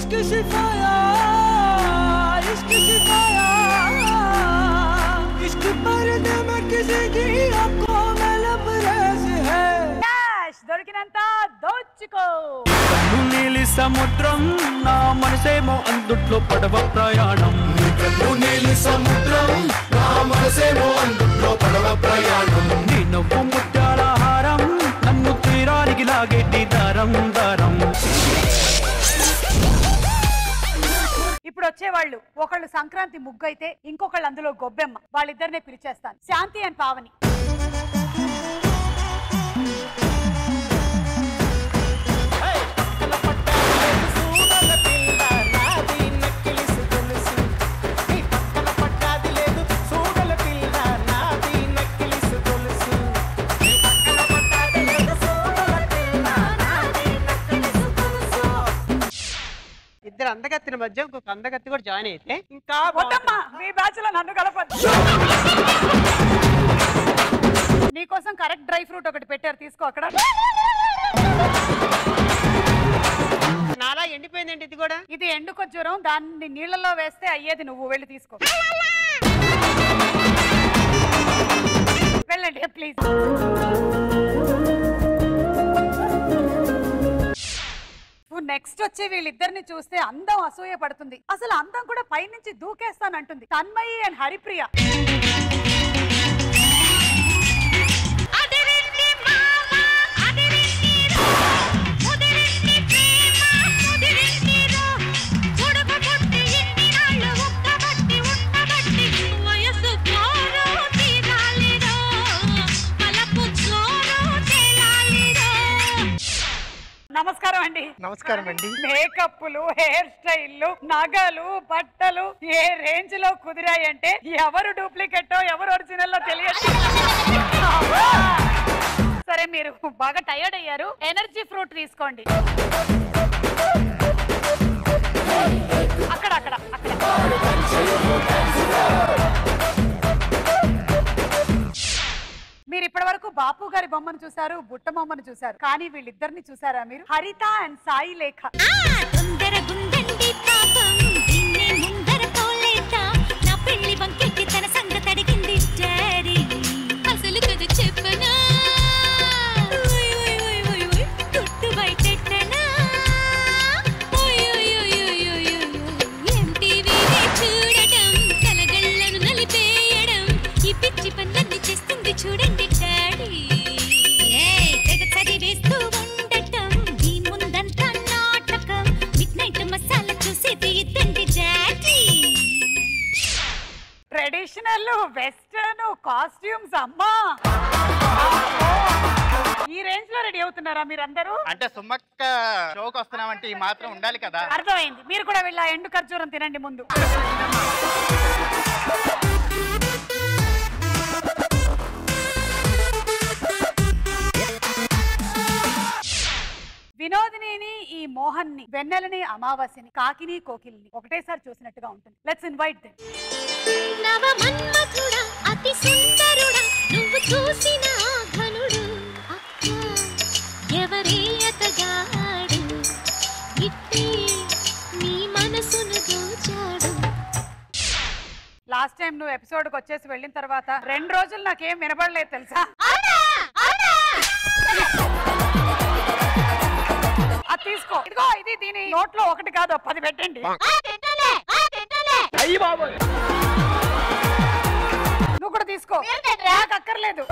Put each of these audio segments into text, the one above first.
इश्क सिखाया इश्क सिखाया इश्क पर्दे में किसी की आंखों में लबरेज है క్యాష్ దొరికినంత దోచుకో కన్ను నీలి సముద్రం నా మనసేమో అందుట్లో పడవ ప్రయాణం కన్ను నీలి సముద్రం నా మనసేమో అందుట్లో పడవ ప్రయాణం నీ నవ్వు ముత్యాల హారం నన్ను తీరానికి లాగేటి దారం దారం ఇప్పుడు వచ్చేవాళ్ళు ఒకళ్ళు సంక్రాంతి ముగ్గు అయితే ఇంకొకళ్ళు అందులో గొబ్బెమ్మ వాళ్ళిద్దరినే పిలిచేస్తాను శాంతి అండ్ పావని ఇద్దరు అందగత్తిన మధ్య ఇంకొక అందగత్తి కూడా జాయిన్ అయితే ఇంకా వద్దమ్మా మీ బ్యాచ్ లో నన్ను కలపద్దు నీకోసం కరెక్ట్ డ్రై ఫ్రూట్ ఒకటి పెట్టారు తీసుకో అక్కడ నాలా ఎండిపోయిందండి ఇది కూడా ఇది ఎండు ఖర్జూరం దాన్ని నీళ్ళలో వేస్తే అయ్యేది నువ్వు వెళ్ళి తీసుకో వెళ్ళండి ప్లీజ్ నెక్స్ట్ వచ్చి వీళ్ళిద్దరిని చూస్తే అందం అసూయ పడుతుంది అసలు అందం కూడా పైనుంచి దూకేస్తానంటుంది తన్మయి అండ్ హరిప్రియ అదిరింది మామ అదిరింది రో ముదిరింది ప్రేమ ముదిరింది రో ఉడక పుట్టి ఎన్ని నాళ్ళు ఉక్కబట్టి ఉండబట్టి వయసు కోరు తీరాలి రో పలపు చోరు తేలాలి రో నమస్కారం అండి నమస్కారం అండి మేకప్లు హెయిర్ స్టైల్లు నగలు బట్టలు ఏ రేంజ్ లో కుదిరాయంటే ఎవరు డూప్లికేటో ఎవరు ఒరిజినల్ తెలియదు సరే మీరు బాగా టైర్డ్ అయ్యారు ఎనర్జీ ఫ్రూట్ తీసుకోండి అక్కడ అక్కడ అక్కడ మీరు ఇప్పటి వరకు బాపు గారి బొమ్మను చూసారు బుట్ట బొమ్మను చూసారు కానీ వీళ్ళిద్దరిని చూసారా మీరు హరిత అండ్ సాయి లేఖ ఆ తొందర గుండండి పాపం దీన్నే ముందర పోలేట నా పెళ్లి వంకెక్కి తన సంగతి అడిగింది డాడీ అసలు కథ చెప్పనా ఓయ్ ఓయ్ ఓయ్ ఓయ్ ఓయ్ తుట్టు బయటెట్టనా ఓయ్ ఓయ్ ఓయ్ ఓయ్ ఓయ్ ఓయ్ ఎంటీవీ చూడటం కలగళ్ళను నలిపేయడం ఈ పిచ్చి పనులన్నీ చేస్తుంది చూడండి డాడీ ఏయ్ తెగ చదివేస్తూ ఉండటం ఈ ముందంతా నాటకం మిడ్ నైట్ మసాలా చూసేది ఇద్దండి డాడీ ట్రెడిషనల్ వెస్టర్న్ కాస్ట్యూమ్స్ అమ్మా ఈ రేంజ్ లో రెడీ అవుతున్నారా మీరందరూ అంటే సుమ్మక్క షోకి వస్తున్నామంటే ఈ మాత్రం ఉండాలి కదా అర్థమైంది మీరు కూడా వెళ్ళి ఆ ఎండు ఖర్జూరం తినండి ముందు వినోదిని ఈ మోహన్ ని వెన్నెలని అమావాస్యని కాకిని కోకిల్ని ఒకటేసారి చూసినట్టుగా ఉంటుంది లెట్స్ ఇన్వైట్ దెమ్ నవ మన్మథుడా అతి సుందరుడా నువ్వు చూసిన ఆ ఘనుడు అక్క ఎవరే అతగాడు ఇట్టే నీ మనసును దోచాడు లాస్ట్ టైం నువ్వు ఎపిసోడ్ కి వచ్చేసి వెళ్ళిన తర్వాత రెండు రోజులు నాకేం వినపడలేదు తెలుసా అది తీసుకో ఇదిగో ఇది దీని నోట్లో ఒకటి కాదు పది పెట్టండి నువ్వు కూడా తీసుకో నాకు అక్కర్లేదు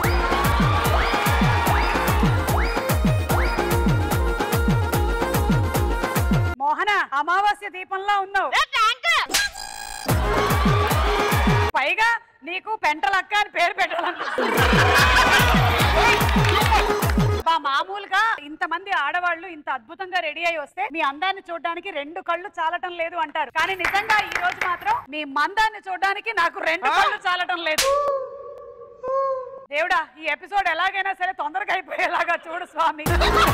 మోహన అమావాస్య దీపంలో ఉన్నావు పైగా నీకు పెంటలక్క అని పేరు పెట్టాలనిపిస్తుంది బా మామూలుగా ఇంతమంది ఆడవాళ్ళు ఇంత అద్భుతంగా రెడీ అయి వస్తే మీ అందాన్ని చూడడానికి రెండు కళ్ళు చాలటం లేదు అంటారు కానీ నిజంగా ఈ రోజు మాత్రం మీ మందాన్ని చూడడానికి నాకు రెండు కళ్ళు చాలటం లేదు దేవుడా ఈ ఎపిసోడ్ ఎలాగైనా సరే తొందరగా అయిపోయేలాగా చూడు స్వామి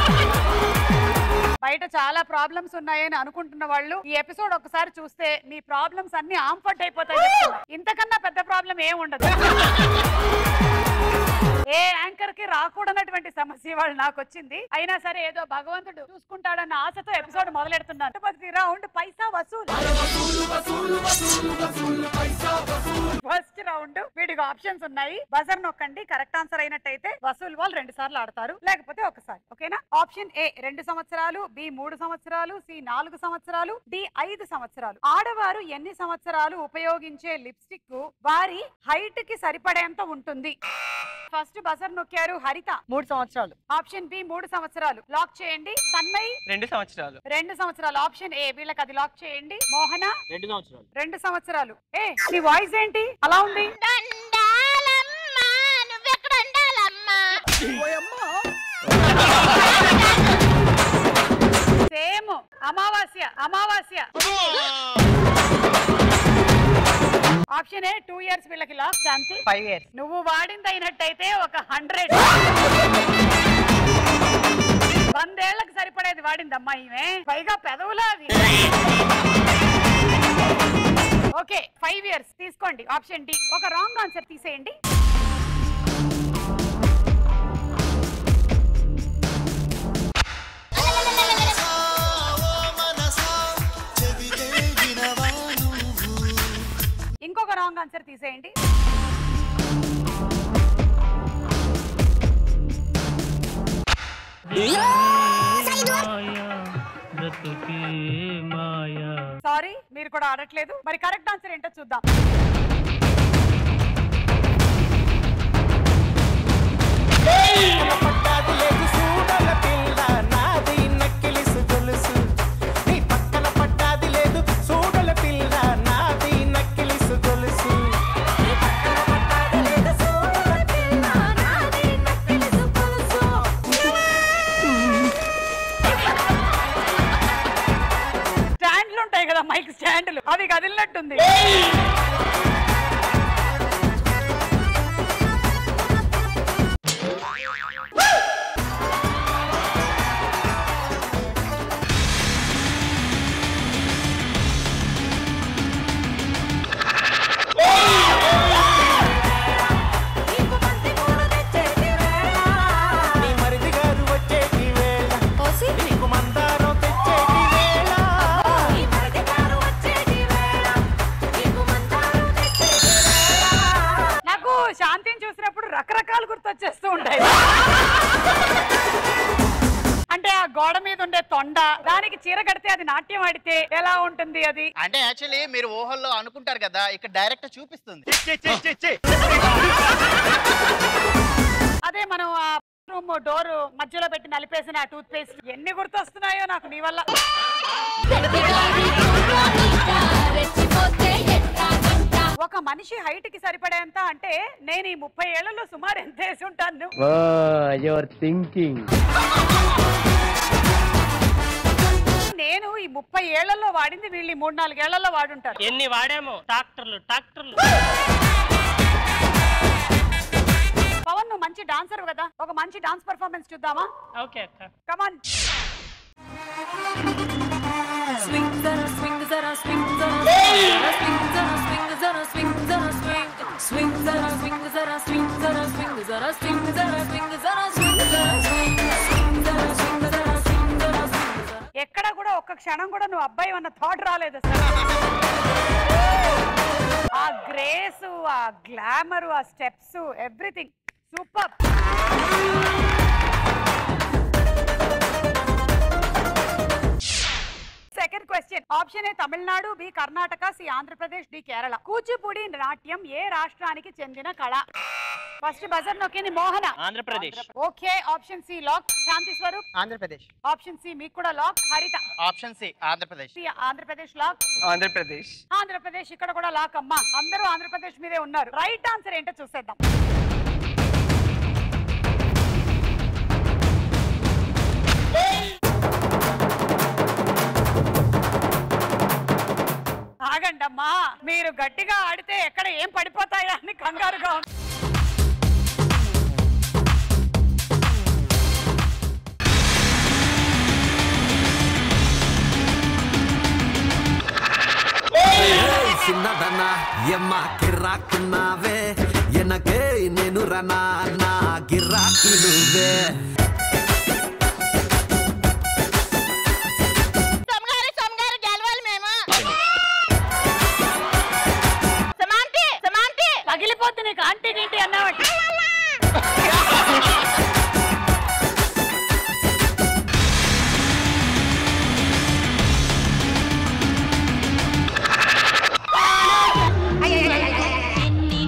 బయట చాలా ప్రాబ్లమ్స్ ఉన్నాయని అనుకుంటున్న వాళ్ళు ఈ ఎపిసోడ్ ఒకసారి చూస్తే మీ ప్రాబ్లమ్స్ అన్ని ఆంఫర్ట్ అయిపోతాయి చెప్తున్నా. ఇంతకన్నా పెద్ద ప్రాబ్లం ఏం ఉండదు ఏ యాంకర్ కి రాకూడనటువంటి సమస్య వాళ్ళు నాకు వచ్చింది అయినా సరే ఏదో భగవంతుడు చూసుకుంటాడన్న ఆశతో ఎపిసోడ్ మొదలెడుతున్నాను మొదటి రౌండ్ పైసా వసూలు ఫస్ట్ రౌండ్ వీటికి ఆప్షన్స్ ఉన్నాయి బజర్ నొక్కండి కరెక్ట్ ఆన్సర్ అయినట్టయితే వసూలు వాళ్ళు రెండు సార్లు ఆడతారు లేకపోతే ఒకసారి ఓకేనా ఆప్షన్ ఏ రెండు సంవత్సరాలు బి మూడు సంవత్సరాలు సి నాలుగు సంవత్సరాలు డి ఐదు సంవత్సరాలు ఆడవారు ఎన్ని సంవత్సరాలు ఉపయోగించే లిప్స్టిక్ వారి హైట్ కి సరిపడేంత ఉంటుంది ఫస్ట్ బజర్ నొక్కారు హరిత మూడు సంవత్సరాలు ఆప్షన్ బి మూడు సంవత్సరాలు లాక్ చేయండి తన్మయ్ రెండు సంవత్సరాలు రెండు సంవత్సరాలు ఆప్షన్ ఏ వీళ్ళకి అది లాక్ చేయండి మోహన రెండు సంవత్సరాలు రెండు సంవత్సరాలు ఏ నీ వాయిస్ ఏంటి అలా ఉంది దండాలమ్మా నువ్వెక్కడ ఉండాలమ్మా సేమ్ అమావాస్య అమావాస్య ఆప్షన్ ఏ టూ ఇయర్స్ వీళ్ళకి లాక్ శాంతి ఫైవ్ ఇయర్స్ నువ్వు వాడింది అయినట్టయితే ఒక హండ్రెడ్ వందేళ్లకు సరిపడేది వాడిందమ్మా ఈమె పైగా పెదవులా అవి ఓకే ఫైవ్ ఇయర్స్ తీసుకోండి ఆప్షన్ డి ఒక రాంగ్ ఆన్సర్ తీసేయండి ఇంకొక రాంగ్ ఆన్సర్ తీసేయండి సారీ మీరు కూడా ఆడట్లేదు మరి కరెక్ట్ ఆన్సర్ ఏంటో చూద్దాం పట్టాది లేదు చూడల పిల్ల నాది నక్కిలిసు గొలుసు నీ పక్కన పట్టాది లేదు చూడల పిల్ల నాది నక్కిలిసు గొలుసు నీ పక్కన పట్టాది లేదు చూడల పిల్ల నాది నక్కిలిసు గొలుసు స్టాండ్లు ఉంటాయి కదా మైక్ స్టాండ్లు అవి కదిలినట్టుంది నీ మరిది గారు వచ్చేటి వేళ నీకు మందారం తెచ్చేటి వేళ నీ మరిది గారు వచ్చేటి వేళ నీకు మందారం తెచ్చేటి వేళ నాకు శాంతిని చూసినప్పుడు రకరకాలు గుర్తొచ్చేస్తూ ఉంటాయి అంటే ఆ గోడ మీద ఉండే తొండ దానికి చీర కడితే అది నాట్యం ఆడితే ఎలా ఉంటుంది అది అంటే యాక్చువల్లీ మీరు ఊహల్లో అనుకుంటారు కదా ఇక్కడ డైరెక్ట్ చూపిస్తుంది అదే మనం ఆ రూమ్ డోర్ మధ్యలో పెట్టి నలిపేసిన ఆ టూత్ పేస్ట్ ఎన్ని గుర్తొస్తున్నాయో నాకు నీ వల్ల రెచ్చిపోతే ఎట్టాగంటా ఒక మనిషి హైట్ కి సరిపడేంత అంటే నేను ఈ ముప్పై ఏళ్లలో సుమారు ఎంత వేసి ఉంటాను యువర్ థింకింగ్ నేను ఈ ముప్పై ఏళ్లలో వాడింది వీళ్ళు ఈ మూడు నాలుగేళ్లలో వాడుంటారు ఎన్ని వాడామో ట్రాక్టర్లు ట్రాక్టర్లు పవన్ నువ్వు మంచి డాన్సర్ కదా ఒక మంచి డాన్స్ పర్ఫార్మెన్స్ చూద్దామా ఓకే అక్క కమాన్ Swing, zara, swing, zara, swing, zara, swing, zara, swing, zara, swing, zara, swing, swing, zara, swing, zara, swing, zara, swing, zara, swing, zara, swing, zara, swing, zara, swing, swing, zara, swing, zara, swing, zara, swing, zara. ఎక్కడ కూడా ఒక్క క్షణం కూడా నువ్వు అబ్బాయి అన్న thought రాలేదు అసలు ఆ గ్రేస్ ఆ గ్లామర్ ఆ steps everything super second question option A Tamil Nadu B Karnataka C Andhra Pradesh D Kerala Kuchipudi నాట్యం ఏ రాష్ట్రానికి చెందిన కళ ఫస్ట్ బజర్ నొక్కింది Mohana Andhra Pradesh okay option C lock Shanti Swaroop Andhra Pradesh option C మీకు కూడా lock Haritha option C Andhra Pradesh C Andhra Pradesh lock Andhra Pradesh Andhra Pradesh ఇక్కడ కూడా లాక్ అమ్మా అందరూ ఆంధ్రప్రదేశ్ మీదే ఉన్నారు రైట్ ఆన్సర్ ఏంటో చూసేద్దాం ఆగండమ్మా మీరు గట్టిగా ఆడితే ఎక్కడ ఏం పడిపోతాయా అని కంగారుగా ఉంది. చిన్నదనా ఎమ్మ కిర్రాకున్నావే ఎనకే నేను రనా నా నువ్వే సొమగారు సొమగారు గెలవాలి మేము సమాంతి సమాంతి పగిలిపోతుంది నీకు ఆంటీ గింటి అన్నావటి ఎన్ని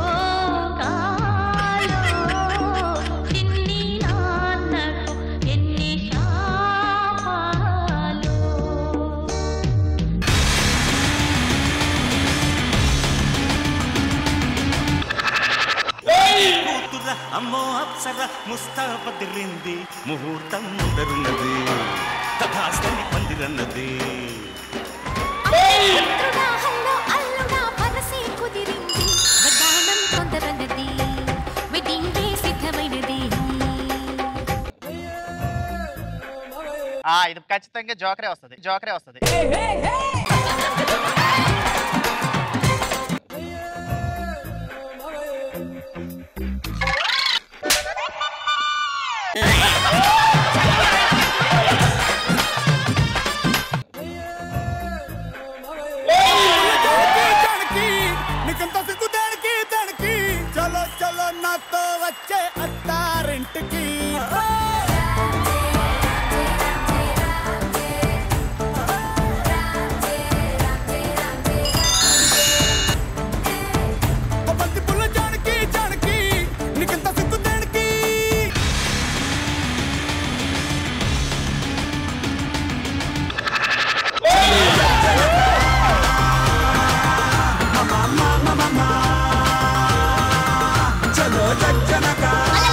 శోకాలో చిన్ని నాన్నకు ఎన్ని శాపాలో కూతుర అమ్మో అప్సర ముస్తాబదిరింది ముహూర్తం ముందరున్నది తథాస్తని పందిరన్నది మిత్రుడా హల్లో అల్లుడా మనసే కుదిరింది వడ్డాణం తొందరన్నది వెడ్డింగ్ డే సిద్ధమైనది ఆ ఇది ఖచ్చితంగా జోకరే వస్తుంది జోకరే వస్తుంది నీకంత సిగ్గు దానికి దానికి చలో చలో నాతో వచ్చే అత్తారింటికి ఓ బంతి పుల్ల జానకి జానకి నీకంత సిగ్గు దానికి చలో జనక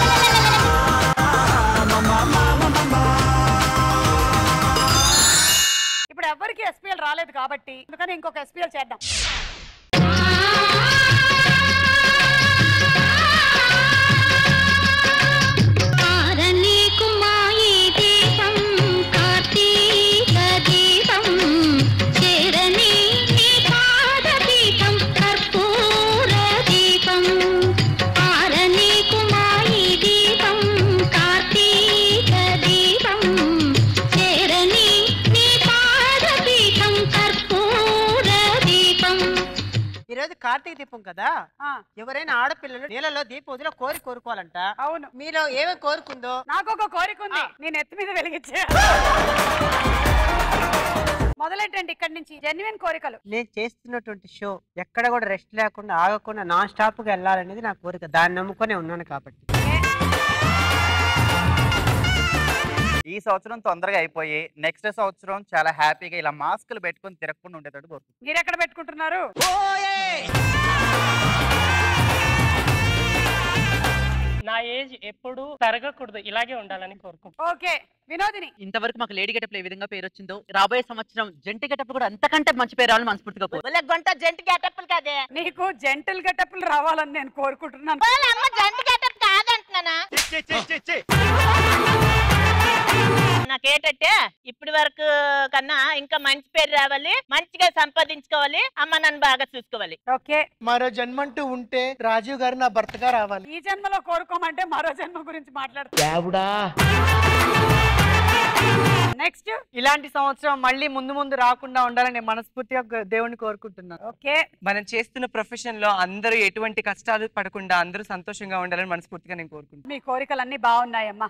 ఇప్పుడు ఎవరికి ఎస్పీఎల్ రాలేదు కాబట్టి అందుకని ఇంకొక ఎస్పీఎల్ చేద్దాం కారణీకు మాయే దీపం కార్తీక దీపం చేరని నీ పాద దీపం కర్పూర దీపం కారణీకు మాయే దీపం కార్తీక దీపం చేరని నీ పాద దీపం కర్పూర దీపం ఈరోజు కార్తీక దీపం కదా ఆ, ఎవరైనా ఆడపిల్లలు నీళ్ళలో దీపం వదిలో కోరి కోరుకోవాలంట అవును మీలో ఏమేమి కోరుకుందో నాకు ఒక కోరిక ఉంది నేను ఎత్తి మీద వెలిగించే మొదలెట్టండి ఇక్కడి నుంచి జెన్యున్ కోరికలు నేను చేస్తున్నటువంటి షో ఎక్కడ కూడా రెస్ట్ లేకుండా ఆగకుండా నాన్ స్టాప్ గా వెళ్ళాలనేది నా కోరిక దాన్ని నమ్ముకొని ఉన్నాను కాబట్టి ఈ సంవత్సరం తొందరగా అయిపోయి నెక్స్ట్ సంవత్సరం చాలా హ్యాపీగా ఇలా మాస్కులు పెట్టుకొని తిరగకుండా ఉండేటట్టు కోరుకుంటున్నాను మీరు ఎక్కడ పెట్టుకుంటున్నారు నా ఏజ్ ఎప్పుడు తరగకూడదు ఇలాగే ఉండాలని కోరుకుంటున్నాను ఓకే వినోదిని ఇంతవరకు మాకు లేడీ గెటప్ ఏ విధంగా పేరు వచ్చిందో రాబోయే సంవత్సరం జంటి గెటప్ కూడా అంతకంటే మంచి పేరు రావాలని మనస్ఫూర్తిగా కోరు ఒళ్ళ గంట జంట గెటప్పులు కదే నీకు జెంటల్ గెటప్లు రావాలని నేను కోరుకుంటున్నాను వాళ్ళ అమ్మ జంట గెటప్ కాదంటున్నానా నాకేటంటే ఇప్పటి వరకు కన్నా ఇంకా మంచి పేరు రావాలి మంచిగా సంపాదించుకోవాలి అమ్మ నన్ను బాగా చూసుకోవాలి ఓకే మరో జన్మంటూ ఉంటే రాజీవ్ గారు నా భర్తగా రావాలి ఈ జన్మలో కోరుకోమంటే మరో జన్మ గురించి మాట్లాడుతా దేవుడా నెక్స్ట్ ఇలాంటి సంవత్సరం మళ్ళీ ముందు ముందు రాకుండా ఉండాలని మనస్ఫూర్తిగా గ- దేవుణ్ణి కోరుకుంటున్నాను ఓకే మనం చేస్తున్న ప్రొఫెషన్ లో అందరూ ఎటువంటి కష్టాలు పడకుండా అందరూ సంతోషంగా ఉండాలని మనస్ఫూర్తిగా నేను కోరుకుంటున్నాను మీ కోరికలన్నీ బాగున్నాయమ్మా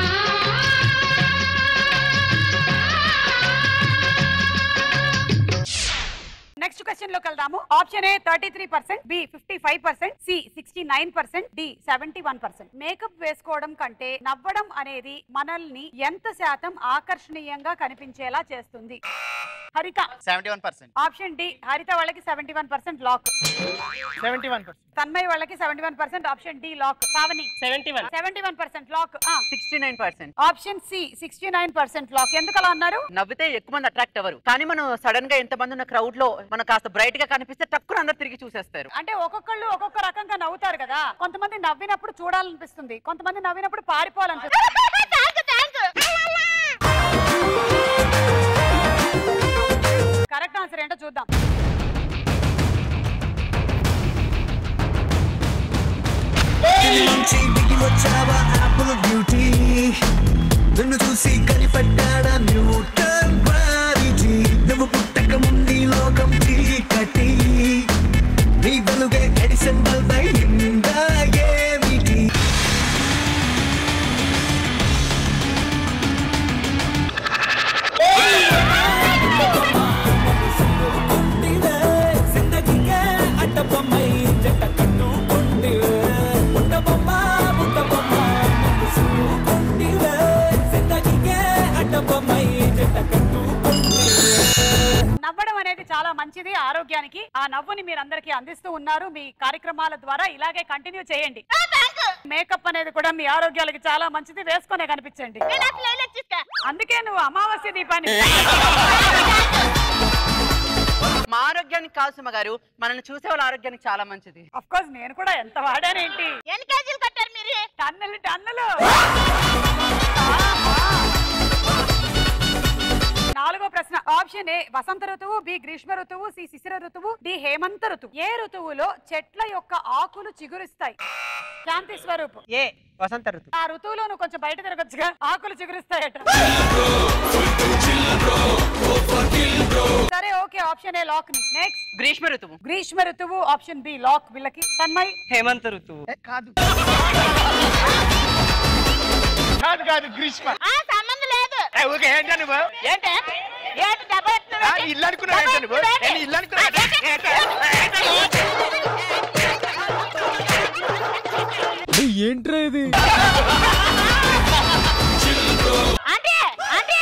నెక్స్ట్ క్వశ్చన్ లోకి వెళ్దాము option A thirty three percent B fifty five percent C sixty nine percent D seventy one percent makeup వేసుకోవడం కంటే నవ్వడం అనేది మనల్ని ఎంత శాతం ఆకర్షణీయంగా కనిపించేలా చేస్తుంది Haritha seventy one percent option D Haritha వాళ్ళకి seventy one percent lock seventy one percent Tanmay వాళ్ళకి seventy one percent option D lock Pavani seventy one seventy one percent lock sixty nine percent option C sixty nine percent lock ఎందుకు అలా అన్నారు నవ్వితే ఎక్కువ మంది attract అవ్వరు కానీ మనం సడన్ గా ఎంత మంది ఉన్న క్రౌడ్ లో మనం కాస్త బ్రైట్ గా కనిపిస్తే టక్కున అందరు తిరిగి చూసేస్తారు అంటే ఒక్కొక్కళ్ళు ఒక్కొక్క రకంగా నవ్వుతారు కదా కొంతమంది నవ్వినప్పుడు చూడాలనిపిస్తుంది కొంతమంది నవ్వినప్పుడు పారిపోవాలనిపిస్తుంది కరెక్ట్ ఆన్సర్ ఏంటో చూద్దాం నుంచి దిగి వచ్చావా యాపిల్ బ్యూటీ నిన్ను చూసి కనిపెట్టాడా న్యూటన్ గ్రావిటీ నువ్వు పుట్టక ముందు ఈ లోకం చీకటి నీ వెలుగే ఎడిసన్ బల్బ్ అయిందా ఏమిటి నవ్వడం అనేది చాలా మంచిది ఆరోగ్యానికి ఆ నవ్వుని మీరు అందరికీ అందిస్తూ ఉన్నారు మీ కార్యక్రమాల ద్వారా ఇలాగే కంటిన్యూ చేయండి మేకప్ అనేది కూడా మీ ఆరోగ్యాలకి చాలా మంచిది వేసుకునే కనిపించండి అందుకే నువ్వు అమావాస్య దీపాన్ని మా ఆరోగ్యానికి కాదు సుమ గారు మనల్ని చూసే వాళ్ళ ఆరోగ్యానికి చాలా మంచిది అఫ్ కోర్స్ నేను కూడా ఎంత వాడానేంటి ఎన్ని కేజీలు కట్టారు మీరు టన్నులు టన్నులు నాలుగో ప్రశ్న ఆప్షన్ ఏ వసంత ఋతువు బి గ్రీష్మ ఋతువు సి శిశిర ఋతువు డి హేమంత ఋతువు ఏ ఋతువులో చెట్ల యొక్క ఆకులు చిగురిస్తాయి శాంతి స్వరూప్ ఏ వసంత ఋతువు ఆ ఋతువులో నువ్వు కొంచెం బయట తిరగొచ్చుగా ఆకులు చిగురిస్తాయట సరే ఓకే ఆప్షన్ ఏ లాక్ ని నెక్స్ట్ గ్రీష్మ ఋతువు గ్రీష్మ ఋతువు ఆప్షన్ బి లాక్ వీళ్ళకి తన్మయ్ హేమంత ఋతువు కాదు కాదు కాదు గ్రీష్మ ఆ సంబంధం లేదు ఏ, ఊరికే ఏంటా నువ్వు ఏంటి ఏంటి డబ్బా ఎత్తున్నావు? ఆ, ఇల్లు అనుకున్నావు ఏంటా నువ్వు నేను ఇల్లు అనుకున్నావు ఏంట్రా ఇది ఆంటీ ఆంటీ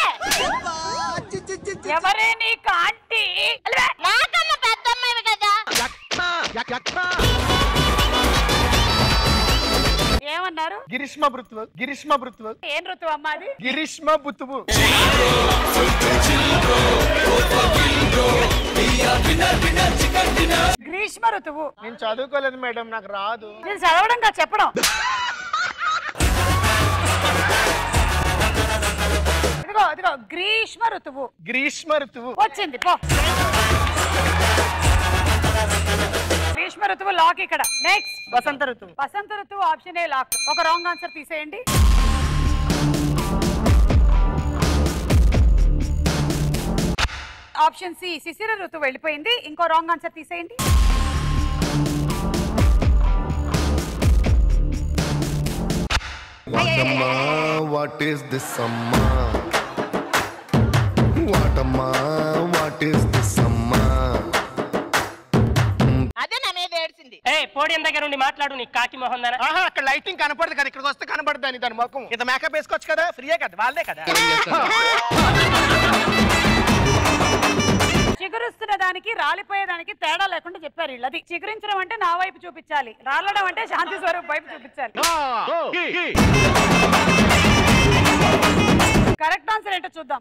ఎవరే నీకు ఆంటీ నాకన్నా పెద్దమ్మాయి కదా ఏమన్నారు గిరిష్మ బృతువు గిరిష్మ బృతువు ఏం ఋతువు అమ్మా అది గిరిష్మ బుతువు గ్రీష్మ ఋతువు నేను చదువుకోలేదు మేడం నాకు రాదు నేను చదవడం కాదు చెప్పడం ఇదిగో ఇదిగో గ్రీష్మ ఋతువు గ్రీష్మ ఋతువు వచ్చింది పో గ్రీష్మ ఋతువు లాక్ ఇక్కడ నెక్స్ట్ వసంత ఋతువు వసంత ఋతువు ఆప్షన్ ఏ లాక్ ఒక రాంగ్ ఆన్సర్ తీసేయండి ఆప్షన్ సి శిశిర ఋతువు వెళ్ళిపోయింది ఇంకో రాంగ్ ఆన్సర్ తీసేయండి వాటమ్మా వాట్ ఈస్ దిస్ అమ్మా వాటమ్మా వాట్ ఈస్ దిస్ అమ్మా అదే నా మీద ఏడ్చింది ఏ పోడియం దగ్గర ఉండి మాట్లాడు నీ కాకి మొహం దానా ఆహా అక్కడ లైటింగ్ కనపడదు కదా ఇక్కడికి వస్తే కనపడదు అని దాని ముఖం ఇంత మేకప్ వేసుకోవచ్చు కదా ఫ్రీయే కదా వాళ్ళే కదా చిగురుస్తున్న దానికి రాలిపోయేదానికి తేడా లేకుండా చెప్పారు వీళ్ళది చిగురించడం అంటే నా వైపు చూపించాలి రాలడం అంటే శాంతి స్వరూప్ వైపు చూపించాలి కరెక్ట్ ఆన్సర్ ఏంటో చూద్దాం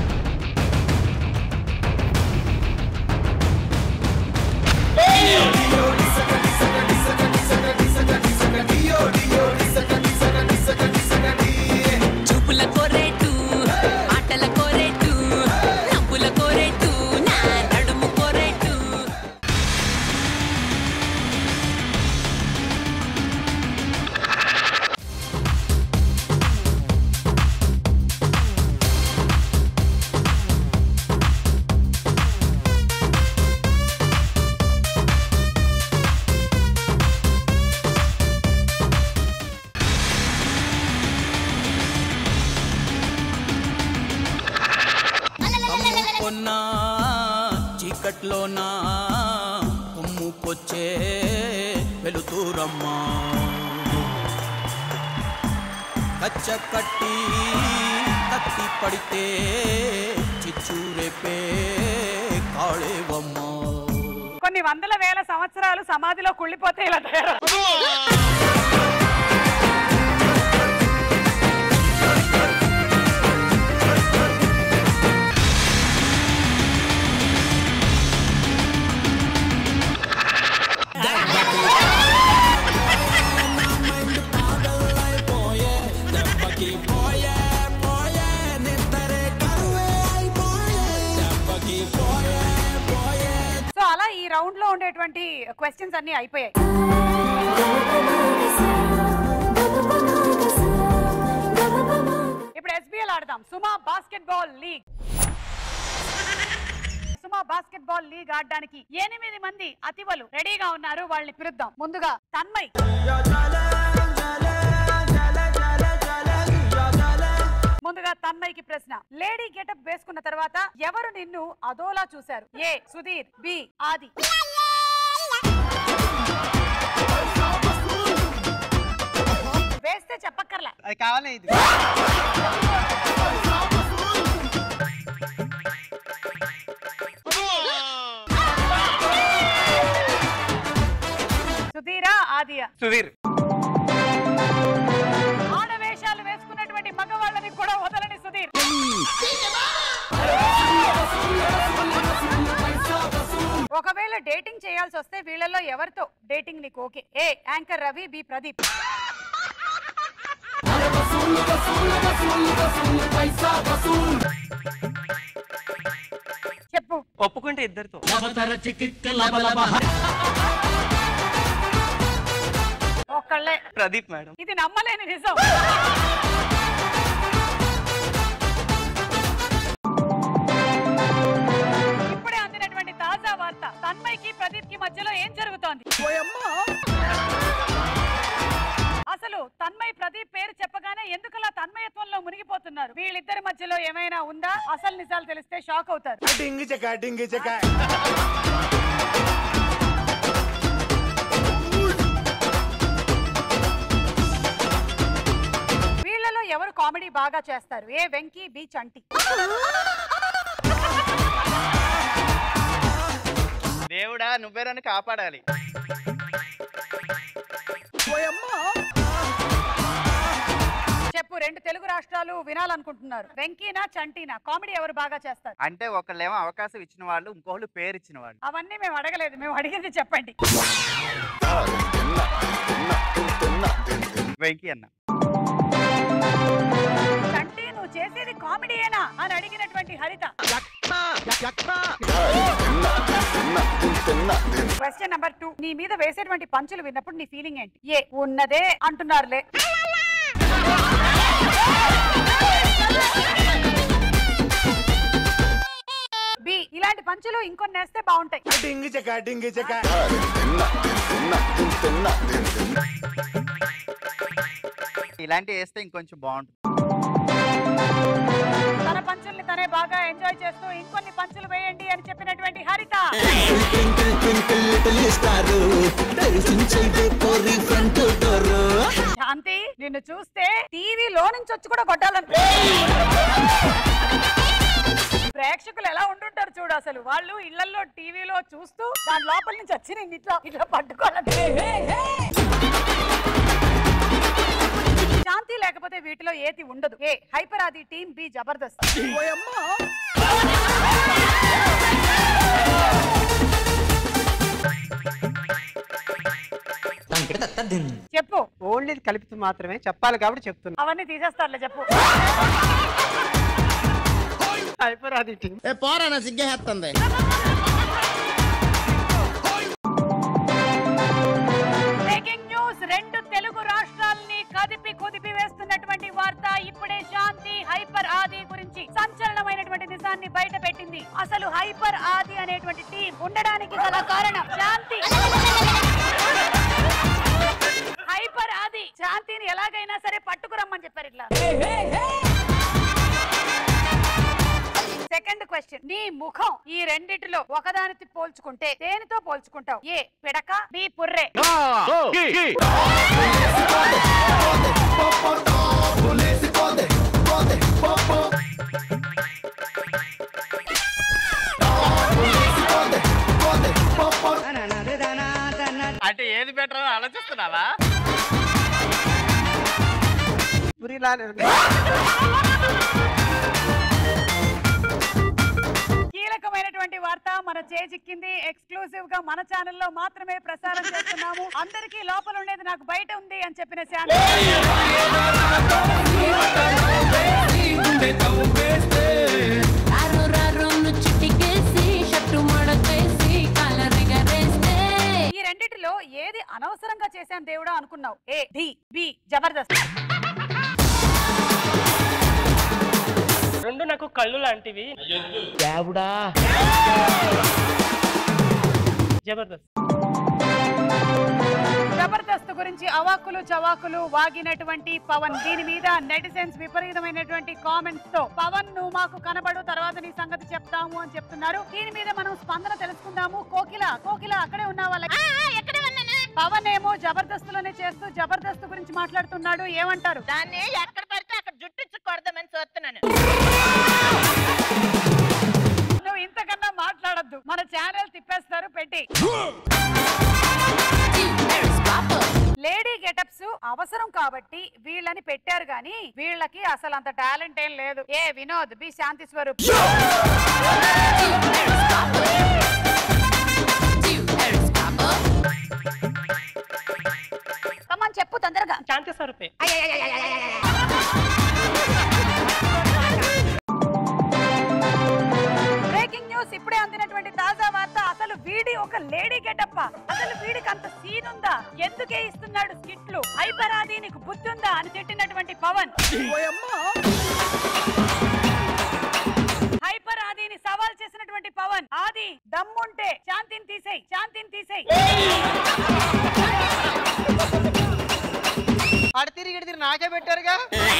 చూపుల కోరేటు ఆటల కోరేటు నవ్వుల కోరేటు నా నడుము కోరేటు కొన్నా చీకట్లోనా కుమ్ముకొచ్చే వెలుతూరమ్మా కచ్చ కట్టి కత్తి పడితే చిచ్చూరేపే కాళేవమ్మా కొన్ని వందల వేల సంవత్సరాలు సమాధిలో కుళ్ళిపోతే ఇలా తయారు సో అలా ఈ రౌండ్ లో ఉండేటువంటి క్వశ్చన్స్ అన్ని అయిపోయాయి లీగ్ సుమా బాస్కెట్బాల్ లీగ్ ఆడడానికి ఎనిమిది మంది అతివలు రెడీగా ఉన్నారు వాళ్ళని పిలుద్దాం ముందుగా తన్మయ్ ముందుగా తన్మయ్కి ప్రశ్న లేడీ గెటప్ వేసుకున్న తర్వాత ఎవరు నిన్ను అదోలా చూశారు ఏ సుధీర్ బి ఆది వేస్తే చెప్పక్కర్లా అది కావాలి ఇది సుధీరా ఆదియా సుధీర్ ఆడవేషాలు వేసుకున్నటువంటి మగవాళ్ళని కూడా వదలని సుధీర్ ఒకవేళ డేటింగ్ చేయాల్సి వస్తే వీళ్ళలో ఎవరితో డేటింగ్ నీకు okay A anchor Ravi B Pradeep చెప్పు ఒప్పుకుంటే ఇద్దరితో ఒక్కళ్ళే ప్రదీప్ మేడం ఇది నమ్మలేని నిజం ఇప్పుడే అందినటువంటి తాజా వార్త తన్మయ్కి ప్రదీప్ కి మధ్యలో ఏం జరుగుతోంది అసలు తన్మయ్ ప్రదీప్ పేరు చెప్పగానే ఎందుకలా తన్మయత్వంలో మునిగిపోతున్నారు వీళ్ళిద్దరి మధ్యలో ఏమైనా ఉందా అసలు నిజాలు తెలిస్తే షాక్ అవుతారు డింగి చెక్క డింగి చెక్క వీళ్ళలో ఎవరు కామెడీ బాగా చేస్తారు ఏ వెంకీ బి చంటి దేవుడా నువ్వే నన్ను కాపాడాలి చెప్పు రెండు తెలుగు రాష్ట్రాలు వినాలనుకుంటున్నారు వెంకీనా చంటీనా కామెడీ ఎవరు బాగా చేస్తారు అంటే ఒకళ్ళేమో అవకాశం ఇచ్చిన వాళ్ళు ఇంకోళ్ళు పేరు ఇచ్చిన వాళ్ళు అవన్నీ మేము అడగలేదు మేము అడిగింది చెప్పండి వెంకీ అన్న చంటి నువ్వు చేసేది కామెడీయేనా అని అడిగినటువంటి హరిత క్వశ్చన్ నెంబర్ టూ నీ మీద వేసేటువంటి పంచులు విన్నప్పుడు నీ ఫీలింగ్ ఏంటి ఏ ఉన్నదే అంటున్నారులే బి ఇలాంటి పంచులు ఇంకొన్ని వేస్తే బాగుంటాయి డింగి చెక్క డింగి చెక్క ఇలాంటివి వేస్తే ఇంకొంచెం బాగుంటుంది తన పంచుల్ని తనే బాగా ఎంజాయ్ చేస్తూ ఇంకొన్ని పంచులు వేయండి అని చెప్పినటువంటి Haritha twinkle twinkle little star దర్శించైతే పోరి ఫ్రంట్ డోర్ శాంతి నిన్ను చూస్తే టీవీలో నుంచి వచ్చి కూడా కొట్టాలని ప్రేక్షకులు ఎలా ఉండుంటారు చూడు అసలు వాళ్ళు ఇళ్లలో టీవీలో చూస్తూ దాని లోపల నుంచి వచ్చి నేను ఇట్లా ఇట్లా పట్టుకోవాలని శాంతి లేకపోతే వీటిలో ఏది ఉండదు A hyper Aadi team B Jabardasth చెప్పు ఓన్లీ కలిపి మాత్రమే చెప్పాలి కాబట్టి చెప్తున్నా అవన్నీ తీసేస్తారులే చెప్పు అయిపోరాది టీం ఏ పోరా సిగ్గేస్తుంది బ్రేకింగ్ న్యూస్ రెండు తెలుగు రాష్ట్రాలని కదిపి కుదిపి వేస్తున్నటువంటి వార్త ఇప్పుడే శాంతి హైపర్ ఆది గురించి సంచలనమైనటువంటి నిజాన్ని బయట పెట్టింది అసలు హైపర్ ఆది అనేటువంటి టీం ఉండడానికి గల కారణం శాంతి హైపర్ ఆది శాంతిని ఎలాగైనా సరే పట్టుకురమ్మని చెప్పారు ఇట్లా సెకండ్ క్వశ్చన్ నీ ముఖం ఈ రెండిటిలో ఒకదానితో పోల్చుకుంటే దేనితో పోల్చుకుంటావు ఏ పిడక బి పుర్రె అంటే ఏది బెటర్ అని ఆలోచిస్తున్నావా పురిలానే ఉంది. కీలకమైనటువంటి వార్త మన చేజిక్కింది ఎక్స్క్లూసివ్ గా మన ఛానల్లో మాత్రమే ప్రసారం చేస్తున్నాము అందరికీ లోపల ఉండేది నాకు బయట ఉంది అని చెప్పిన శాంతి రారు రారును చిటికేసి షట్టు మడకేసి కాలరిగరేస్తే ఈ రెండిటిలో ఏది అనవసరంగా చేశాను దేవుడా అనుకున్నావు ఏ డి బి జబర్దస్త్ రెండు నాకు కళ్ళు లాంటివి జబర్దస్త్ జబర్దస్త్ గురించి అవాకులు చవాకులు వాగినటువంటి పవన్ దీని మీద నెటిజన్స్ విపరీతమైనటువంటి కామెంట్స్ తో పవన్ నువ్వు మాకు కనబడు తర్వాత నీ సంగతి చెప్తాము అని చెప్తున్నారు దీని మీద మనం స్పందన తెలుసుకుందాము కోకిల కోకిల అక్కడే ఉన్నావా పవన్ ఏమో జబర్దస్త్ లోనే చేస్తూ జబర్దస్త్ గురించి మాట్లాడుతున్నాడు ఏమంటారు దాన్ని ఎక్కడ పడితే అక్కడ జుట్టించి కొడదామని చూస్తున్నాను నువ్వు ఇంతకన్నా మాట్లాడొద్దు మన ఛానల్ తిప్పేస్తారు పెట్టి లేడీ గెటప్స్ అవసరం కాబట్టి వీళ్ళని పెట్టారు గాని వీళ్ళకి అసలు అంత టాలెంట్ ఏం లేదు A Vinod B Shanti Swaroop come on చెప్పు తొందరగా శాంతి స్వరూపే బ్రేకింగ్ న్యూస్ ఇప్పుడే అందినటువంటి తాజా వార్త అసలు వీడి ఒక లేడీ గెటప్ప అసలు వీడికి అంత సీన్ ఉందా ఎందుకే ఇస్తున్నాడు స్కిట్లు అయిపరాది నీకు బుద్ధి ఉందా అని తిట్టినటువంటి పవన్ హైపర్ ఆదిని సవాల్ చేసినటువంటి పవన్ ఆది దమ్ముంటే శాంతిని తీసేయ్ శాంతిని తీసేయ్ ఆడ తిరిగి ఇటు తిరిగి నాకే పెట్టారుగా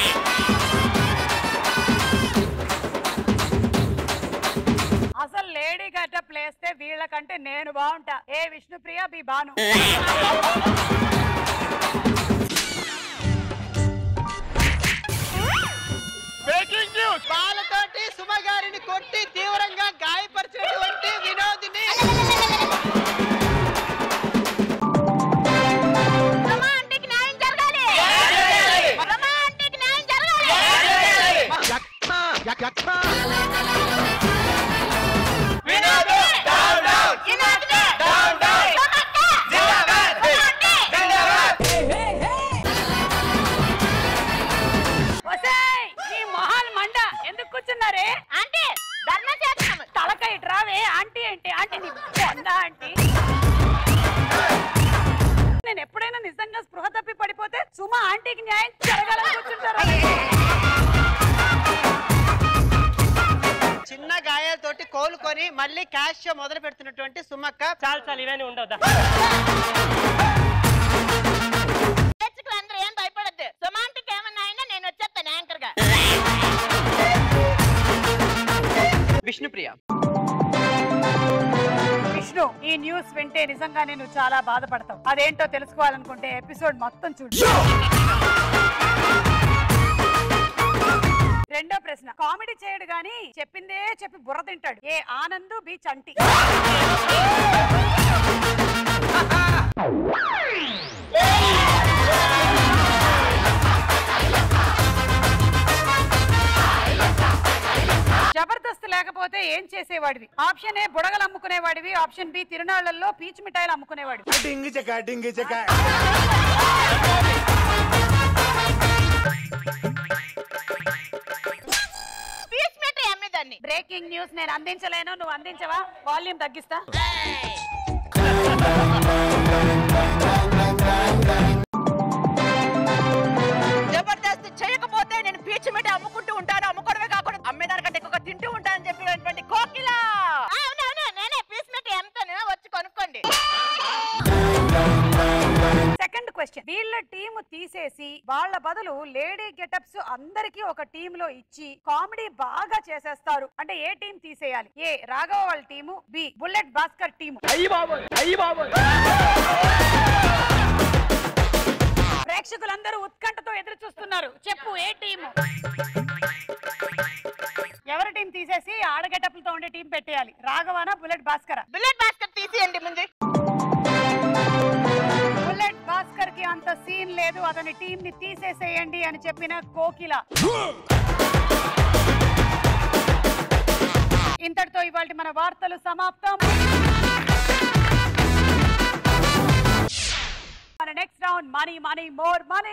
అసలు లేడీ గెటప్ లేస్తే వీళ్ళకంటే నేను బాగుంటా A Vishnupriya B Bhanu breaking news పాలతోటి సుమ గారిని కొట్టి తీవ్రంగా గాయపరిచినటువంటి వినోదిని ఒసేయ్, మీ మొహాలు మండ ఎందుకు కూర్చున్నారే అంటే ధర్మ చేస్తున్నాము తలకాయ ఇటు రావే ఆంటీ అంటే ఆంటీ నీ బొంద ఆంటీ నేను ఎప్పుడైనా నిజంగా స్పృహ తప్పి పడిపోతే సుమ ఆంటీకి న్యాయం జరగాలని కూర్చుంటారా చిన్న గాయాలతోటి కోలుకొని మళ్ళీ క్యాష్ షో మొదలు పెడుతున్నటువంటి సుమక్క చాలు చాలు ఇవన్నీ ఉండవుదా అందరూ ఏం భయపడద్దు సుమాంటికి ఏమన్నా అయినా నేను వచ్చేస్తాను యాంకర్ గా విష్ణుప్రియ విష్ణు ఈ న్యూస్ వింటే నిజంగా నేను చాలా బాధపడతావు అదేంటో తెలుసుకోవాలనుకుంటే ఎపిసోడ్ మొత్తం చూడు రెండో ప్రశ్న కామెడీ చేయడు గాని చెప్పిందే చెప్పి బుర్ర తింటాడు ఏ ఆనంద్ బి చంటి జబర్దస్త్ లేకపోతే ఏం చేసేవాడివి ఆప్షన్ ఏ బుడగలు అమ్ముకునేవాడివి ఆప్షన్ బి తిరునాళ్లలో పీచు మిఠాయిలు అమ్ముకునేవాడివి డింగి చెక్క డింగి చెక్క పీస్ మీటర్ అమ్మేదాన్ని బ్రేకింగ్ న్యూస్ నేను అందించలేను నువ్వు అందించవా వాల్యూమ్ తగ్గిస్తా జబర్దస్త్ చేయకపోతే నేను పీచు మిఠాయి అమ్ముకుంటూ ఉంటాను అమ్ముకోవడమే కాకుండా అమ్మేదానికంటే ఎక్కువ తింటూ ఉంటానని చెప్పినటువంటి కోకిల అవునవును నేనే పీస్ మీటర్ అమ్ముతాను వచ్చి కొనుక్కోండి సెకండ్ క్వశ్చన్ వీళ్ళ టీం తీసేసి వాళ్ళ బదులు లేడీ గెటప్స్ అందరికీ ఒక టీమ్ లో ఇచ్చి కామెడీ బాగా చేసేస్తారు అంటే ఏ టీం తీసేయాలి ఏ రాఘవ వాళ్ళ team B bullet Bhaskar team ప్రేక్షకులందరూ ఉత్కంఠతో ఎదురు చూస్తున్నారు చెప్పు ఏ టీము ఎవరి టీం తీసేసి ఆడ గెటప్లతో ఉండే టీం పెట్టేయాలి రాఘవానా బుల్లెట్ భాస్కర్ బుల్లెట్ భాస్కర్ తీసేయండి ముందు బుల్లెట్ భాస్కర్ కి అంత సీన్ లేదు అతని టీం ని తీసేసేయండి అని చెప్పిన కోకిల ఇంతటితో ఇవాళ మన వార్తలు సమాప్తం మన next round money money more money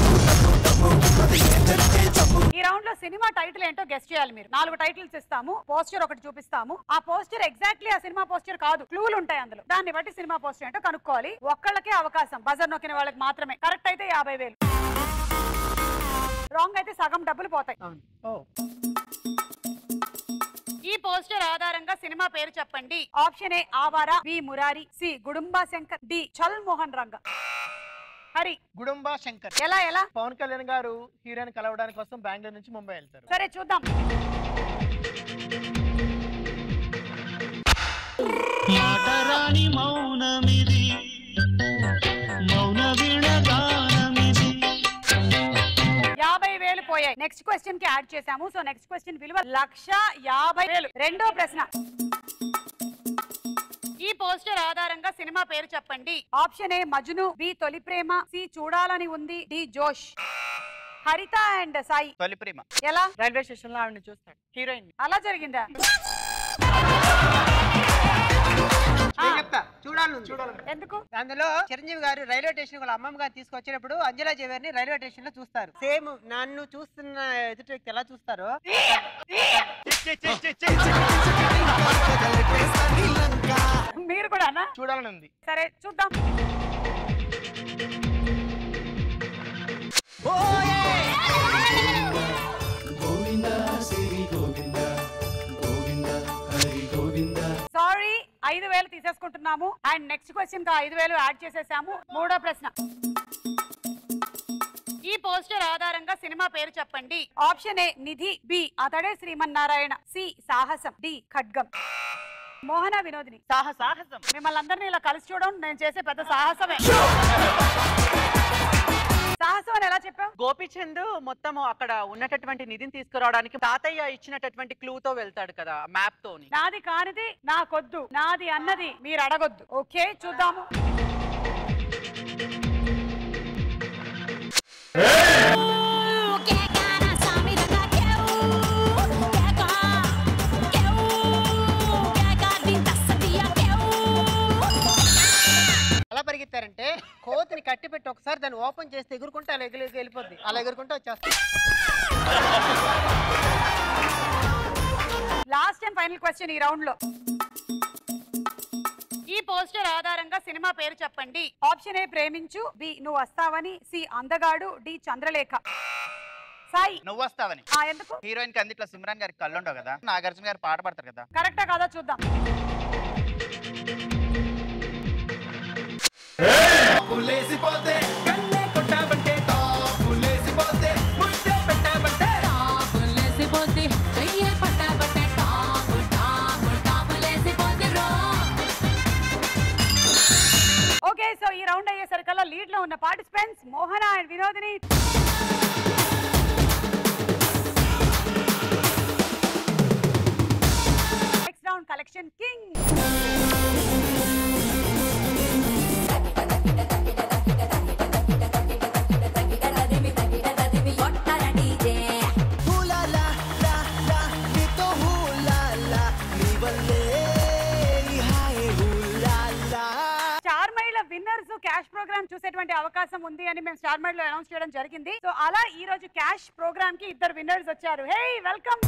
ఈ రౌండ్ లో సినిమా టైటిల్ ఏంటో గెస్ట్ చేయాలి మీరు నాలుగు టైటిల్స్ ఇస్తాము పోస్టర్ ఒకటి చూపిస్తాము ఆ పోస్టర్ ఎగ్జాక్ట్లీ ఆ సినిమా పోస్టర్ కాదు క్లూలు ఉంటాయి అందులో దాన్ని బట్టి సినిమా పోస్టర్ ఏంటో కనుక్కోవాలి ఒక్కళ్ళకే అవకాశం బజర్ నొక్కిన వాళ్ళకి మాత్రమే కరెక్ట్ అయితే యాభై వేలు రాంగ్ అయితే సగం డబ్బులు పోతాయి ఈ పోస్టర్ ఆధారంగా సినిమా పేరు చెప్పండి option A Awara B Murari C Gudumba Shankar D Chal Mohan రంగ హరి గుడుంబా శంకర్ ఎలా ఎలా పవన్ కళ్యాణ్ గారు హీరోయిన్ కలవడానికి కోసం బెంగళూరు నుంచి ముంబై వెళ్తారు సరే చూద్దాం మాటరాని మౌనమిది మౌన వీణగానమిది యాభై వేలు పోయాయి నెక్స్ట్ క్వశ్చన్ కి యాడ్ చేశాము సో నెక్స్ట్ క్వశ్చన్ విలువ లక్ష యాభై వేలు రెండో ప్రశ్న ఈ పోస్టర్ ఆధారంగా సినిమా పేరు చెప్పండి ఆప్షన్ ఏ మజును బి తొలి ప్రేమ సి చూడాలని ఉంది డి జోష్ హరిత అండ్ సాయి తొలి ప్రేమ ఎలా రైల్వే స్టేషన్ లో ఆవిడని చూస్తాడు హీరోయిన్ అలా జరిగిందా నేను చెప్తా చూడాలి ఎందుకు అందులో చిరంజీవి గారు రైల్వే స్టేషన్ వాళ్ళ అమ్మమ్మ గారు తీసుకొచ్చినప్పుడు అంజలా జవేర్ని రైల్వే స్టేషన్ లో చూస్తారు సేమ్ నన్ను చూస్తున్న ఎదుటి వ్యక్తి ఎలా చూస్తారో మీరు కూడా అన్నా చూడాలని ఉంది సరే చూద్దాం గోవింద శ్రీ గోవింద గోవింద హరి గోవింద సారీ ఐదు వేలు తీసేసుకుంటున్నాము అండ్ నెక్స్ట్ క్వశ్చన్ కి ఐదు వేలు యాడ్ చేసేసాము మూడో ప్రశ్న ఈ పోస్టర్ ఆధారంగా సినిమా పేరు చెప్పండి ఆప్షన్ ఏ నిధి బి అతడే శ్రీమన్నారాయణ సి సాహసం డి ఖడ్గం మోహన వినోదిని సాహసం సాహసం మిమ్మల్ని అందరినీ ఇలా కలిసి చూడడం నేను చేసే పెద్ద సాహసమే సాహసం అని ఎలా చెప్పావు గోపిచంద్ మొత్తం అక్కడ ఉన్నటువంటి నిధిని తీసుకురావడానికి తాతయ్య ఇచ్చినటువంటి క్లూతో వెళ్తాడు కదా మ్యాప్ తోని నాది కానిది నాకొద్దు నాది అన్నది మీరు అడగొద్దు ఓకే చూద్దాము ఎలా పరిగెత్తారంటే కోతిని కట్టి పెట్టి ఒకసారి దాన్ని ఓపెన్ చేస్తే ఎగురుకుంటే అలా ఎగురు వెళ్ళిపోద్ది అలా ఎగురుకుంటే వచ్చేస్తుంది లాస్ట్ అండ్ ఫైనల్ క్వశ్చన్ ఈ రౌండ్ లో ఈ పోస్టర్ ఆధారంగా సినిమా పేరు చెప్పండి ఆప్షన్ ఏ ప్రేమించు బి నువ్వు వస్తావని సి అందగాడు డి చంద్రలేఖ సాయి నువ్వు వస్తావని ఆ ఎందుకు హీరోయిన్ కి అందిట్లో సిమ్రాన్ గారికి కళ్ళు ఉండవు కదా నాగార్జున గారు పాట పాడతారు కదా కరెక్టా కాదా చూద్దాం పులేసిపోతే కన్నే కొట్టావంటే పులేసిపోతే ముద్దే పెట్టావంటే ఓకే సో ఈ రౌండ్ అయ్యేసరికల్లా లీడ్ లో ఉన్న participants Mohana and Vinodini next round collection king హూలాలా, లా, లా, నీతో హూలాలా, నీ వల్లే ఈ హాయ్ హూలాలా. స్టార్ మైళ్ళ విన్నర్స్ క్యాష్ ప్రోగ్రామ్ చూసేటువంటి అవకాశం ఉంది అని మేము స్టార్ మైల్ లో అనౌన్స్ చేయడం జరిగింది సో అలా ఈ రోజు క్యాష్ ప్రోగ్రామ్ కి ఇద్దరు విన్నర్స్ వచ్చారు హే వెల్కమ్